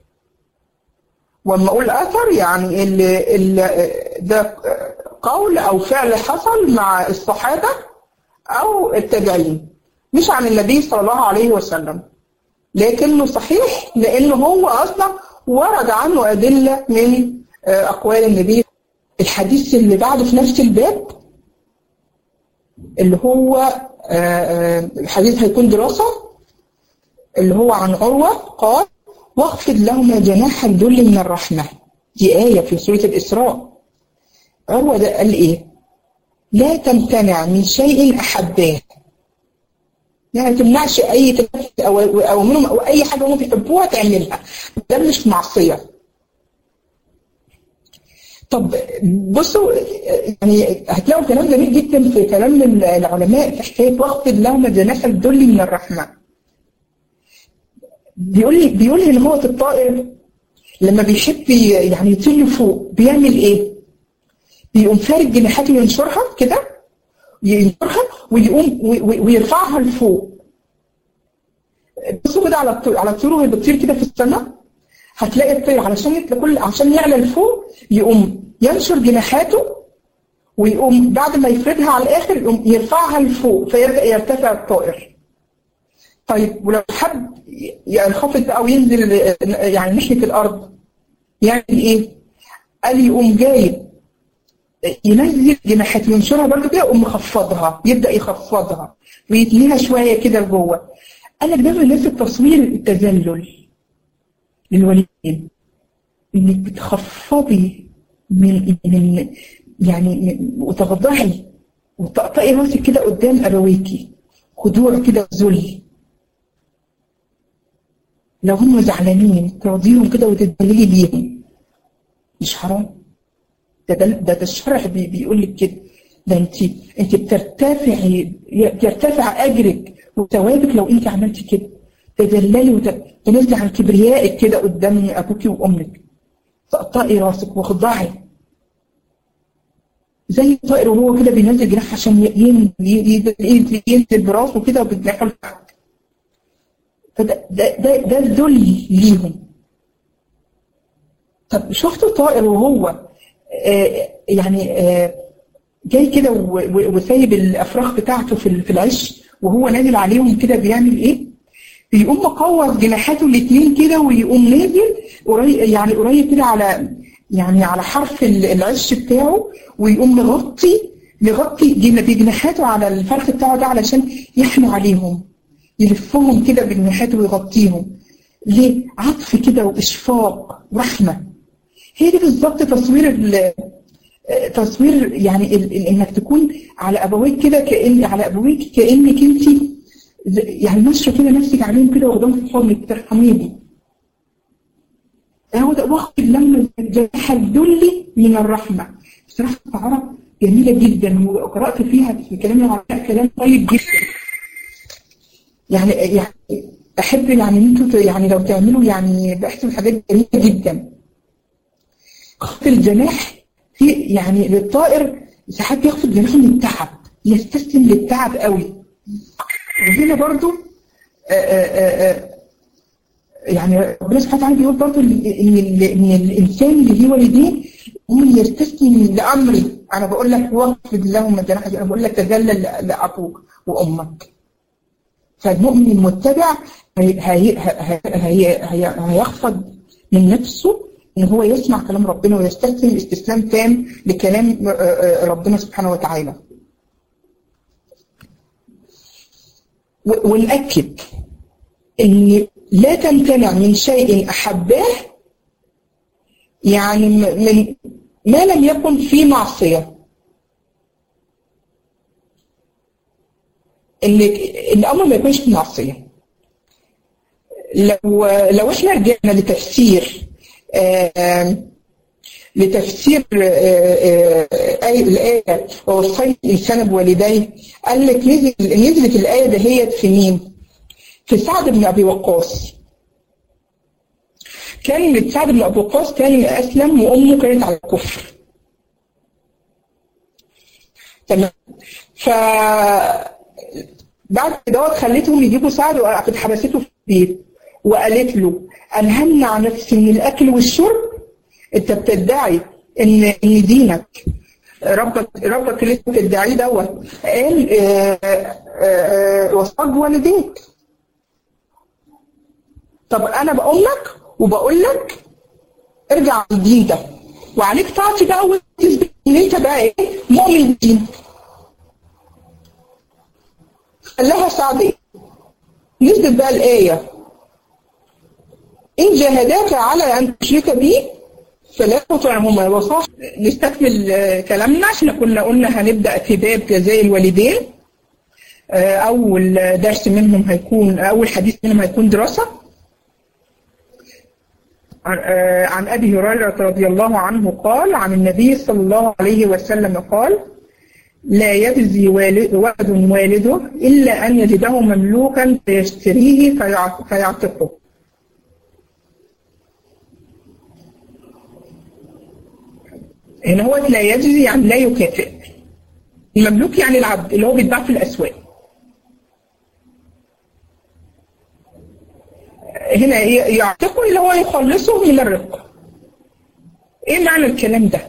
A: وما أقول أثر يعني اللي, اللي ده قول أو فعل حصل مع الصحابة أو التابعين مش عن النبي صلى الله عليه وسلم لكنه صحيح لأنه هو أصلا ورد عنه أدلة من أقوال النبي الحديث اللي بعده في نفس الباب اللي هو الحديث هيكون دراسة اللي هو عن عروة قال واخفض لهما جناح الذل من الرحمة دي آية في سورة الإسراء عروة ده قال إيه لا تمتنع من شيء أحباه يعني تمنعش أي تلفت أو, أو منهم أو أي حاجة هم بيحبوها تعملها ده مش معصية طب بصوا يعني هتلاقوا كلام جميل جدا في كلام العلماء في حكايه واخفض لهما جناح الذل من الرحمه. بيقول بيقول ان هو الطائر لما بيحب يعني يطير لفوق بيعمل ايه؟ بيقوم فارد جناحاته وينشرها كده ينشرها ويقوم ويرفعها لفوق. بصوا كده على الطيور على الطيور وهي بتطير كده في السماء هتلاقي الطير علشان كل عشان يعلى لفوق يقوم ينشر جناحاته ويقوم بعد ما يفردها على الاخر يقوم يرفعها لفوق فيبدا يرتفع الطائر. طيب ولو حب ينخفض بقى وينزل يعني ناحيه الارض يعمل ايه؟ قال يقوم جايب ينزل جناحاته ينشرها برضه كده يقوم مخفضها يبدا يخفضها ويتنيها شويه كده لجوه. قال لك ده من نفس التصوير التذلل للوالدين انك بتخفضي من من يعني وتخضعي وتقطعي راسك كده قدام ابويكي خضوع كده ذل لو هم زعلانين ترضيهم كده وتدللي بيهم مش حرام ده ده, ده, ده الشرع بي بيقول لك كده ده انت انت بترتفعي يرتفع اجرك وثوابك لو انت عملتي كده تدللي وتنزلي عن كبريائك كده قدام ابوكي وامك تقطعي راسك واخضعي زي الطائر وهو كده بينزل جناح عشان ينزل ينزل براسه كده وبجناحه لتحت فده ده ده ده الذل ليهم طب شفتوا طائر وهو آه يعني آه جاي كده وسايب الافراخ بتاعته في في العش وهو نازل عليهم كده بيعمل ايه؟ بيقوم مقوض جناحاته الاثنين كده ويقوم نازل قريب يعني قريب كده على يعني على حرف العش بتاعه ويقوم مغطي يغطي بجناحاته على الفرخ بتاعه ده علشان يحموا عليهم يلفهم كده بجناحاته ويغطيهم ليه؟ عطف كده واشفاق ورحمه هي دي بالظبط تصوير تصوير يعني انك تكون على ابويك كده كان على ابويك كانك انت يعني ماشيه كده نفسك عليهم كده واخدهم في حضنك ترحميني هو ده واخد لما جناح الذل من الرحمه بصراحه العرب جميله جدا وقرات فيها في كلام العلماء كلام طيب جدا يعني يعني احب يعني ان انتوا يعني لو تعملوا يعني بحسب حاجات جميله جدا خفض الجناح في يعني للطائر ساعات بيخفض جناحه من التعب يستسلم للتعب قوي وهنا برضو آآ آآ يعني ربنا سبحانه وتعالى بيقول برضو ان ان الانسان اللي ليه والدين هم يستسلم لامري انا بقول لك واخفض لهم جناح انا بقول لك تذلل لابوك وامك فالمؤمن المتبع هي هي هي هي هيخفض من نفسه ان هو يسمع كلام ربنا ويستسلم استسلام تام لكلام ربنا سبحانه وتعالى ونأكد ان لا تمتنع من شيء احباه يعني من ما لم يكن في معصيه ان الامر ما يكونش في معصيه لو لو احنا رجعنا لتفسير لتفسير آية الآية ووصيت الإنسان بوالديه قال لك نزل نزلت الآية دهيت في مين؟ في سعد بن أبي وقاص كان سعد بن أبي وقاص كان أسلم وأمه كانت على الكفر تمام ف بعد دوت خليتهم يجيبوا سعد وكانت حبسته في البيت وقالت له انا همنع نفسي من الاكل والشرب انت بتدعي ان ان دينك ربك ربك اللي انت بتدعيه دوت قال وصاك والديك طب انا بقول لك وبقول لك ارجع للدين ده وعليك تعطي بقى وتثبت ان انت بقى ايه مؤمن بدينك قال لها سعدي نزلت بقى الايه إن جاهداك على أن تشرك بي فلا تطعهما وصاح نستكمل كلامنا احنا كنا قلنا هنبدأ في باب جزاء الوالدين أول درس منهم هيكون أول حديث منهم هيكون دراسة عن أبي هريرة رضي الله عنه قال عن النبي صلى الله عليه وسلم قال لا يجزي والد ولد والده إلا أن يجده مملوكا فيشتريه فيعتقه هنا هو لا يجزي يعني لا يكافئ المملوك يعني العبد اللي هو بيتباع في الأسواق هنا يعتقه اللي هو يخلصه من الرق ايه معنى الكلام ده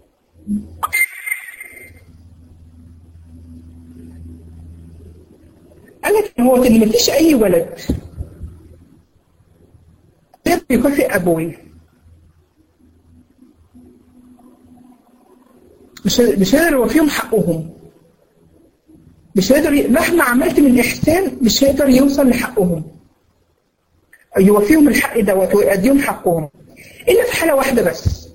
A: قال لك هو ان مفيش اي ولد يقدر يكافئ ابويه مش مش هيقدر يوفيهم حقهم مش هيقدر مهما عملت من احسان مش هيقدر يوصل لحقهم يوفيهم الحق دوت ويأديهم حقهم الا في حاله واحده بس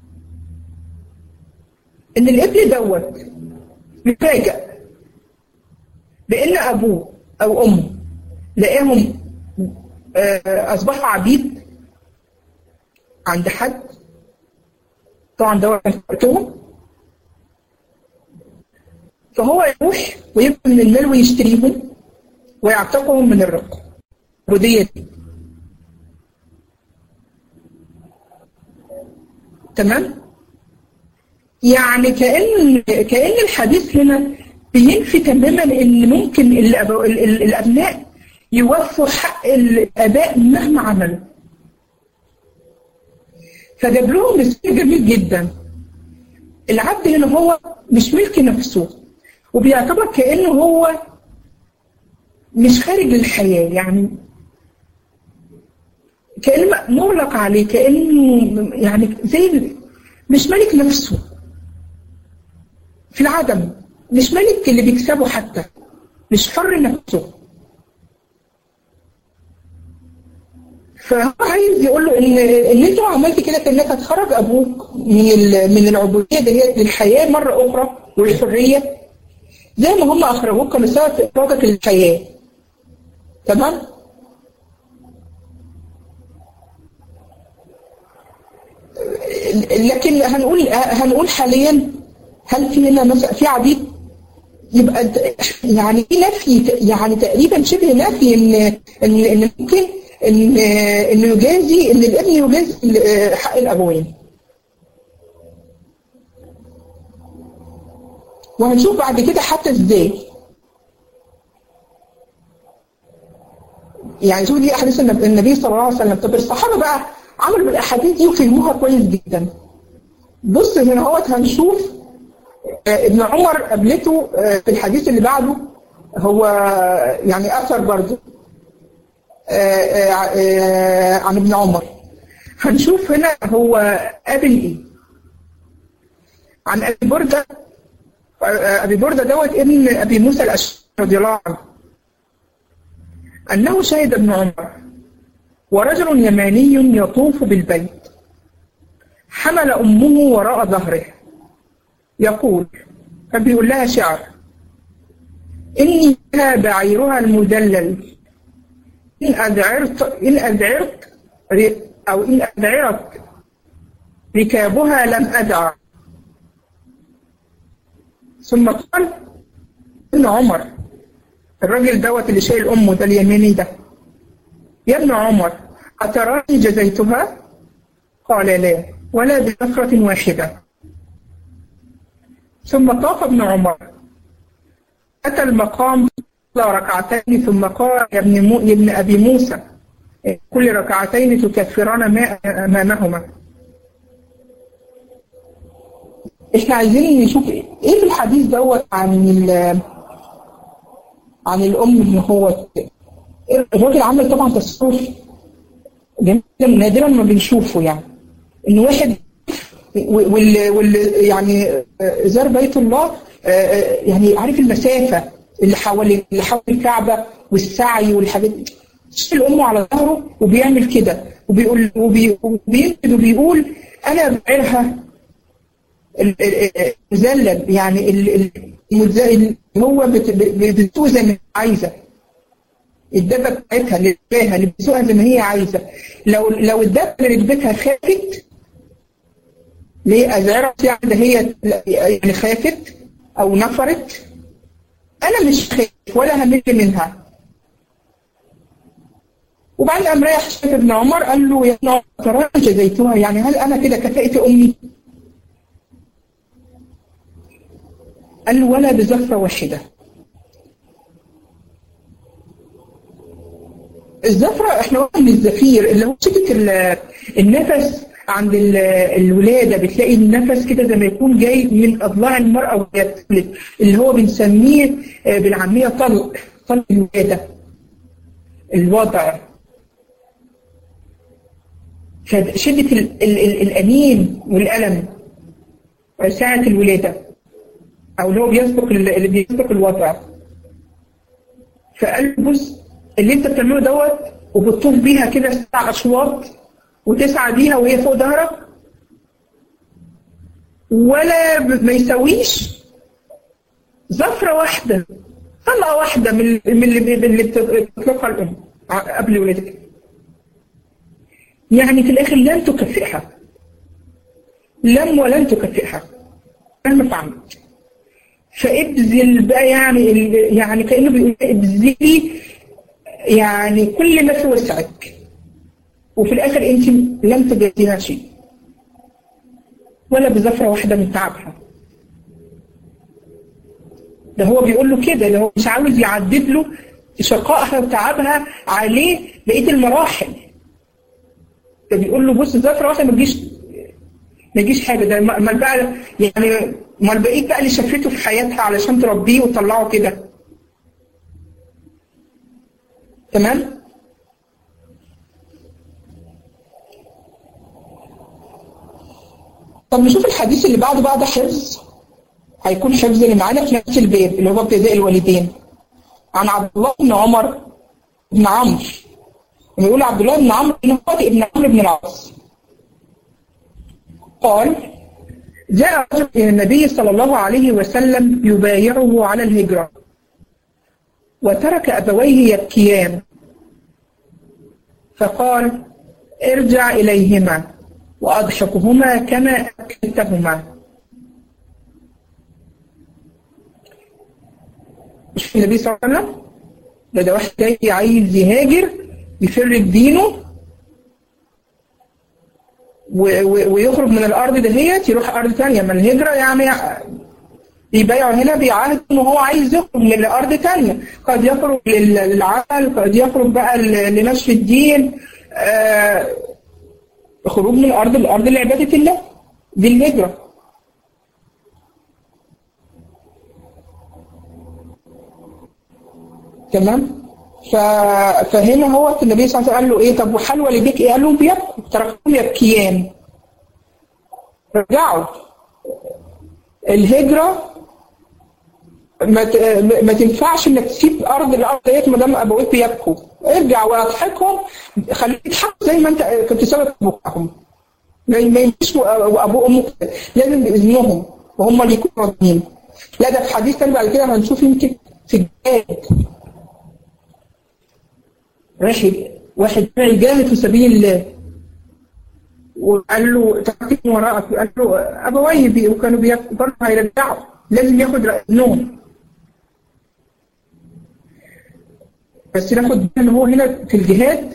A: ان الابن دوت مفاجئ بان ابوه او امه لقاهم اصبحوا عبيد عند حد طبعا دوت وقتهم فهو يروح ويبقى من المال ويشتريهم ويعتقهم من الرق عبودية تمام يعني كأن كأن الحديث هنا بينفي تماما ان ممكن الأبو... الابناء يوفوا حق الاباء مهما عملوا فجاب لهم مثال جميل جدا العبد هنا هو مش ملك نفسه وبيعتبر كأنه هو مش خارج الحياة يعني كأنه مغلق عليه كأنه يعني زي مش ملك نفسه في العدم مش ملك اللي بيكسبه حتى مش حر نفسه فهو عايز يقول له ان ان انت عملت كده كانك هتخرج ابوك من من العبوديه ديت للحياه مره اخرى والحريه زي ما هم اخرجوك كانوا سبب في اخراجك للحياه تمام لكن هنقول هنقول حاليا هل في هنا مثلا في عبيد يبقى د- يعني في نفي يعني تقريبا شبه نفي ان ان ان ممكن ان انه يجازي ان الابن يجازي ال- حق الابوين وهنشوف بعد كده حتى ازاي يعني شوف دي احاديث النب- النبي صلى الله عليه وسلم طب الصحابه بقى عملوا الاحاديث دي وفهموها كويس جدا بص هنا اهوت هنشوف آه، ابن عمر قابلته آه، في الحديث اللي بعده هو يعني اثر برضه آه، آه، آه، عن ابن عمر هنشوف هنا هو قابل ايه عن ابي برده آه، ابي برده دوت ابن ابي موسى الاشعري رضي الله عنه انه شهد ابن عمر ورجل يماني يطوف بالبيت حمل امه وراء ظهره يقول فبيقول لها شعر إني لها بعيرها المدلل إن أذعرت إن أذعرت ر- أو إن أذعرت ركابها لم أدع ثم قال ابن عمر الراجل دوت اللي شايل أمه ده اليميني ده يا ابن عمر أتراني جزيتها؟ قال لا ولا بنفرة واحدة ثم طاف ابن عمر أتى المقام صلى ركعتين ثم قال يا ابن, مو... يا ابن أبي موسى كل ركعتين تكفران ما أمامهما احنا عايزين نشوف ايه في الحديث دوت عن ال... عن الام ان هو الراجل عمل طبعا تصرف جميل نادرا ما بنشوفه يعني ان واحد وال وال يعني آه، زار بيت الله آه، آه، يعني عارف المسافه اللي حوالي اللي حول الكعبه والسعي والحاجات دي شيل امه على ظهره وبيعمل كده وبيقول وبي- وبينقد وبيقول انا بعيرها ال- ال- ال- مذلل يعني ال- ال- المتز- اللي هو بت- ب- بتسوق زي ما هي عايزه الدبه بتاعتها اللي ركباها اللي بتسوقها زي ما هي عايزه لو لو الدبه اللي ركبتها خافت ليه أزعرت يعني ده هي يعني خافت أو نفرت أنا مش خايف ولا همل منها وبعدين قام رايح شاف ابن عمر قال له يا ابن عمر ترى جزيتها يعني هل أنا كده كفأت أمي؟ قال له ولا بزفرة واحدة الزفرة احنا قلنا من الزفير اللي هو شدة ال- النفس عند ال- الولادة بتلاقي النفس كده زي ما يكون جاي من أضلاع المرأة وهي بتولد اللي هو بنسميه آه، بالعامية طلق طلق الولادة الوضع فشدة ال- ال- ال- الأنين والألم ساعة الولادة أو اللي هو بيسبق ال- اللي بيسبق الوضع فقال له بص اللي انت بتعمله دوت وبتطوف بيها كده سبع اشواط وتسعى بيها وهي فوق ظهرك ولا ب- ما يسويش زفرة واحدة طلقة واحدة من من اللي من اللي بتطلقها الأم ع- قبل ولادك يعني في الآخر لن تكافئها لم ولن تكافئها مهما فعلت فابذل بقى يعني ال- يعني كأنه بيقول ابذلي يعني كل ما في وسعك وفي الآخر أنت لم تجديها شيء ولا بزفرة واحدة من تعبها ده هو بيقول له كده ده هو مش عاوز يعدد له شقائها وتعبها عليه بقية المراحل ده بيقول له بص زفرة واحدة ما تجيش ما يجيش حاجة ده امال بقى يعني امال بقيت بقى اللي شافته في حياتها علشان تربيه وتطلعه كده تمام طب نشوف الحديث اللي بعده بعد حفظ هيكون حفظ اللي معانا في نفس الباب اللي هو ابتداء الوالدين عن عبد الله بن عمر بن عمرو بيقول عبد الله بن عمرو بن خالد بن عمرو بن العاص قال جاء رجل إلى النبي صلى الله عليه وسلم يبايعه على الهجرة وترك أبويه يبكيان فقال ارجع إليهما وأضحكهما كما أكلتهما مش النبي صلى الله عليه وسلم ده ده واحد جاي عايز يهاجر يفر بدينه و- و- ويخرج من الارض دهيت يروح ارض ثانيه ما الهجره يعني بيبايعوا هنا بيعاهد ان هو عايز يخرج من ارض ثانيه قد يخرج لل- للعمل قد يخرج بقى ل- لنشر الدين آه، خروج من الارض لارض لعباده الله دي الهجره تمام ف... فهنا هو النبي صلى الله عليه وسلم قال له ايه طب وحال والديك ايه قال لهم بيبكوا تركتهم يبكيان رجعوا الهجره ما ت... ما تنفعش انك تسيب ارض الارض ديت ما دام ابويك بيبكوا ارجع واضحكهم خليك تضحك زي ما انت كنت سبب ابوكهم ما ما يمشيش وابوه وامك لازم باذنهم وهم اللي يكونوا راضيين لا ده في حديث تاني بعد كده هنشوف يمكن في الجهاد واحد واحد يجاهد في سبيل الله وقال له تركتني وراءك قال له ابويه بي وكانوا بياكلوا برضه هيرجعوا لازم ياخد رأيهم بس ناخد بالنا ان هو هنا في الجهاد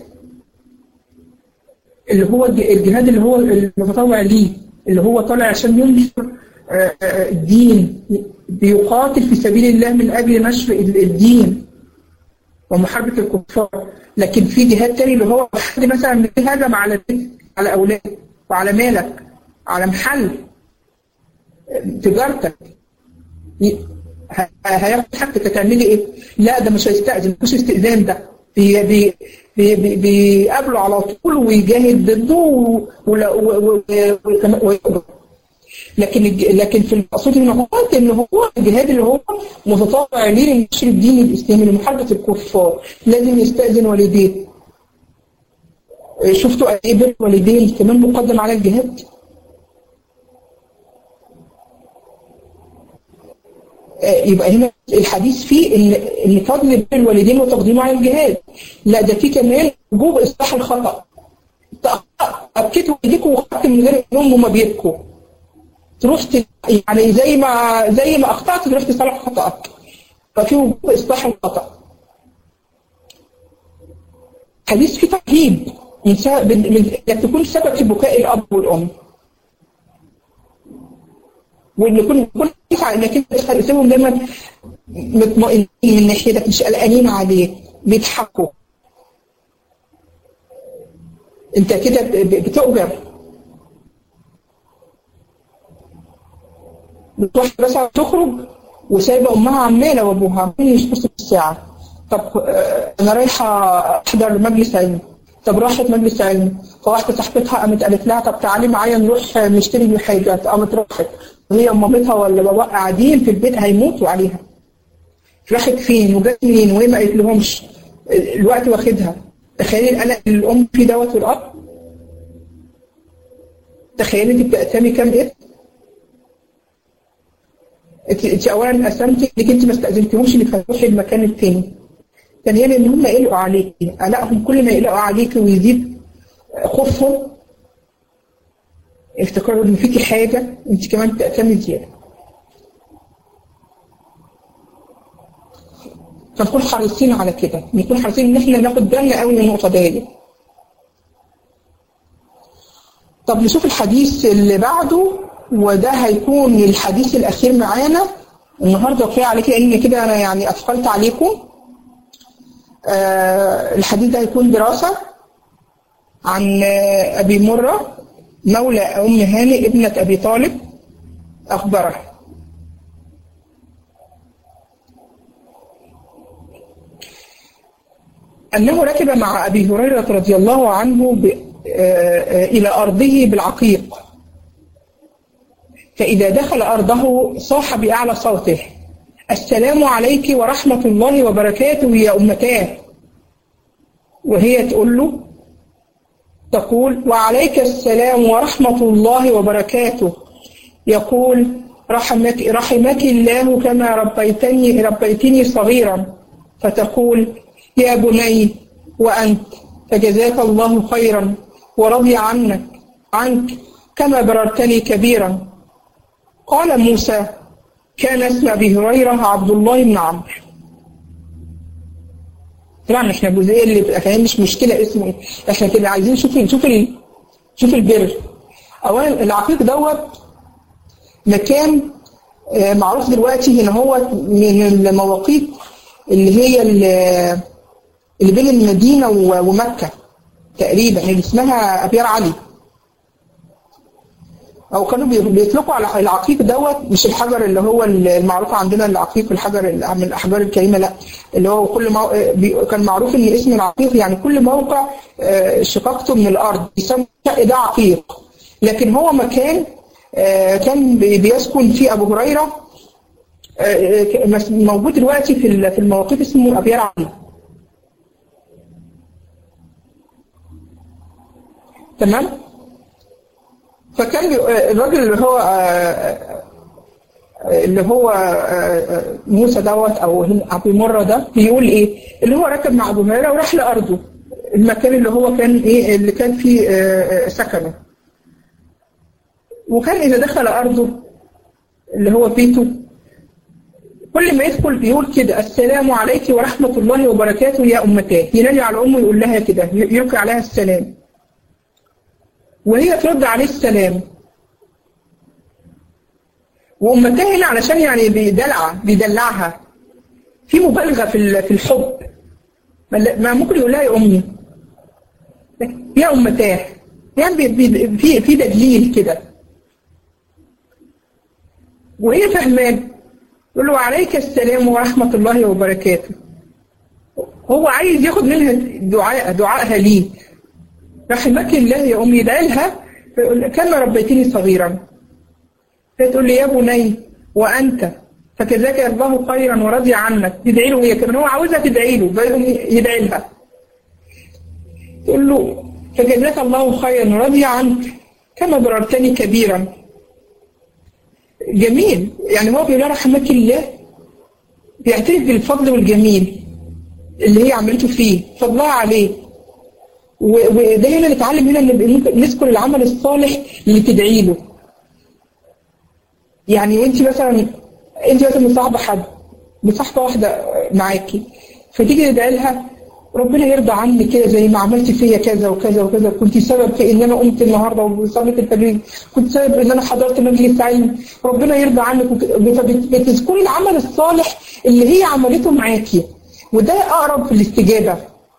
A: اللي هو الج- الجهاد اللي هو المتطوع ليه اللي هو طالع عشان ينشر آه، آه، الدين بيقاتل في سبيل الله من اجل نشر ال- الدين ومحاربة الكفار لكن في جهاد تاني اللي هو حد مثلا هجم على بيت على أولادك وعلى مالك على محل تجارتك ي- ه- هياخد حقك تعملي ايه؟ لا ده مش هيستأذن مفيش استئذان ده بي بي بي بي بيقابله على طول ويجاهد ضده و- ولا- و- و- و- ويقدر لكن الج- لكن في المقصود هنا هو ان هو الجهاد اللي هو متطوع ليه لنشر الدين الاسلامي لمحاربه الكفار لازم يستاذن والديه شفتوا ايه بر الوالدين كمان مقدم على الجهاد آه، يبقى هنا الحديث فيه ان ان فضل بر الوالدين وتقديمه على الجهاد لا ده فيه كمان وجوب اصلاح الخطا ابكيت والديك وخدت من غير انهم هما بيبكوا تروح ت... يعني زي ما زي ما اخطات تروح تصلح خطأك ففي وجوب اصلاح الخطأ حديث فيه ترهيب من سبب من انك تكون سبب في بكاء الاب والام وان يكون يكون يسعى انك انت تخليهم دايما مطمئنين من ناحيتك مش قلقانين عليك بيضحكوا انت كده ب- ب- بتؤجر بتروح بس تخرج وسايبه امها عماله وابوها عمالين يشخصوا في الساعه طب آه، انا رايحه احضر مجلس علم طب راحت مجلس علم فواحده صاحبتها قامت قالت لها طب تعالي معايا نروح نشتري من حاجات قامت راحت وهي مامتها ولا باباها قاعدين في البيت هيموتوا عليها راحت فين وجت منين وهي ما قالت لهمش الوقت واخدها تخيلي القلق اللي الام فيه دوت والاب تخيلي انت بتأتمي كام اسم انت انت اولا قسمتي انك انت ما استاذنتيهمش انك هتروحي المكان التاني ثانيا ان هم يقلقوا عليكي قلقهم كل ما يقلقوا عليكي ويزيد خوفهم افتكروا ان فيكي حاجه انت كمان تأتمي زياده فنكون حريصين على كده نكون حريصين ان احنا ناخد بالنا قوي من النقطه دي طب نشوف الحديث اللي بعده وده هيكون الحديث الأخير معانا النهارده كفايه عليك لأن كده أنا يعني أثقلت عليكم آه الحديث ده هيكون دراسة عن آه، أبي مرة مولى أم هاني ابنة أبي طالب أخبره أنه ركب مع أبي هريرة رضي الله عنه ب- آه، آه، إلى أرضه بالعقيق فإذا دخل أرضه صاح بأعلى صوته السلام عليك ورحمة الله وبركاته يا أمتاه وهي تقول له تقول وعليك السلام ورحمة الله وبركاته يقول رحمك, رحمك الله كما ربيتني ربيتني صغيرا فتقول يا بني وأنت فجزاك الله خيرا ورضي عنك عنك كما بررتني كبيرا قال موسى كان اسم أبي هريرة عبد الله بن عمرو طبعا احنا الجزئيه اللي بتبقى فاهم مش مشكله اسمه ايه احنا كده عايزين نشوف نشوف ال... شوف البر اولا العقيق دوت مكان آه، معروف دلوقتي هنا هو من المواقيت اللي هي ال- اللي بين المدينه و- ومكه تقريبا اللي اسمها ابيار علي او كانوا بي- بيطلقوا على العقيق دوت مش الحجر اللي هو المعروف عندنا العقيق الحجر ال- من الاحجار الكريمه لا اللي هو كل مو... بي- كان معروف ان اسم العقيق يعني كل موقع آه، شقاقته من الارض يسمى الشق ده عقيق لكن هو مكان آه، كان بي- بيسكن فيه ابو هريره آه، آه، مس- موجود دلوقتي في ال- في المواقيت اسمه ابيار علي تمام فكان بي- الراجل اللي هو آه، اللي هو آه، موسى دوت او هن- ابو مره ده بيقول ايه اللي هو ركب مع ابو هريره وراح لارضه المكان اللي هو كان ايه اللي كان فيه آه، آه، سكنه وكان اذا دخل ارضه اللي هو بيته كل ما يدخل بيقول كده السلام عليك ورحمه الله وبركاته يا امتاه ينادي على امه يقول لها كده يلقي عليها السلام وهي ترد عليه السلام وامتها هنا علشان يعني بيدلع بيدلعها في مبالغه في ال- في الحب ما ما ممكن يقول لها يا امي يا امتاه يعني بي- بي- في في تدليل كده وهي فاهماه يقول له عليك السلام ورحمه الله وبركاته هو عايز ياخد منها دعاء دعائها ليه رحمك الله يا امي يدعي لها فيقول كما ربيتني صغيرا فتقول لي يا بني وانت فكذاك الله خيرا ورضي عنك تدعي له هي كمان هو عاوزها تدعي له فيقوم يدعي لها تقول له فجزاك الله خيرا ورضي عنك كما بررتني كبيرا جميل يعني هو بيقول لها رحمك الله بيعترف بالفضل والجميل اللي هي عملته فيه فضلها عليه و- وده هنا نتعلم هنا ان ممكن نذكر العمل الصالح اللي تدعي له يعني وانت مثلا انت مثلا مصاحبه حد مصاحبه واحده معاكي فتيجي تدعي لها ربنا يرضى عني كده زي ما عملت فيا كذا وكذا وكذا كنت سبب في ان انا قمت النهارده وصليت الفجر كنت سبب ان انا حضرت مجلس علم ربنا يرضى عنك وك- بت- بتذكري العمل الصالح اللي هي عملته معاكي وده اقرب في الاستجابه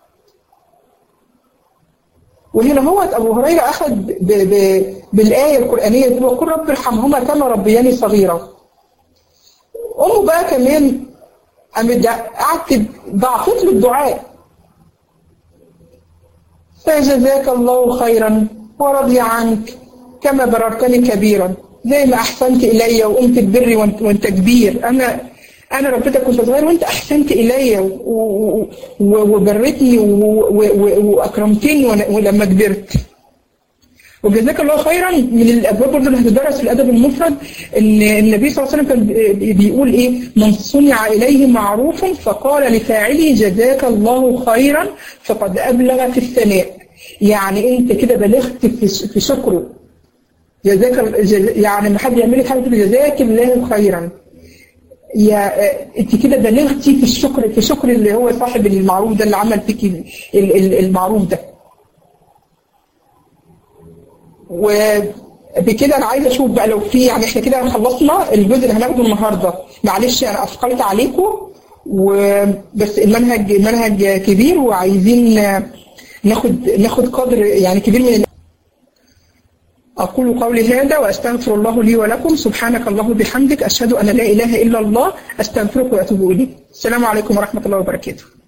A: وهنا هو أبو هريرة أخذ ب... ب... بالآية القرآنية دي وقل رب ارحمهما كما ربياني صغيرا أمه بقى كمان قامت قعدت ضعفت له الدعاء فجزاك الله خيرا ورضي عنك كما بررتني كبيرا زي ما أحسنت إلي وقمت ببري وانت, وانت كبير أنا أنا ربيتك كنت صغير وأنت أحسنت إلي و- و- و- وبرتني و- و- و- وأكرمتني وأنا- ولما كبرت وجزاك الله خيرا من الابواب برضه اللي هتدرس في الادب المفرد ان النبي صلى الله عليه وسلم كان بي- بيقول ايه من صنع اليه معروف فقال لفاعله جزاك الله خيرا فقد ابلغ في الثناء يعني انت كده بلغت في في شكره جزاك جز- يعني ما حد يعمل لك حاجه كده جزاك الله خيرا يا آه، انت كده بلغتي في الشكر في شكر اللي هو صاحب المعروف ده اللي عمل فيك ال- ال- ال- المعروف ده وبكده انا عايزه اشوف بقى لو في يعني احنا كده خلصنا الجزء اللي هناخده النهارده معلش انا اثقلت عليكم وبس المنهج المنهج كبير وعايزين ناخد ناخد قدر يعني كبير من أقول قولي هذا وأستغفر الله لي ولكم سبحانك الله بحمدك أشهد أن لا إله إلا الله أستغفرك وأتوب إليك السلام عليكم ورحمة الله وبركاته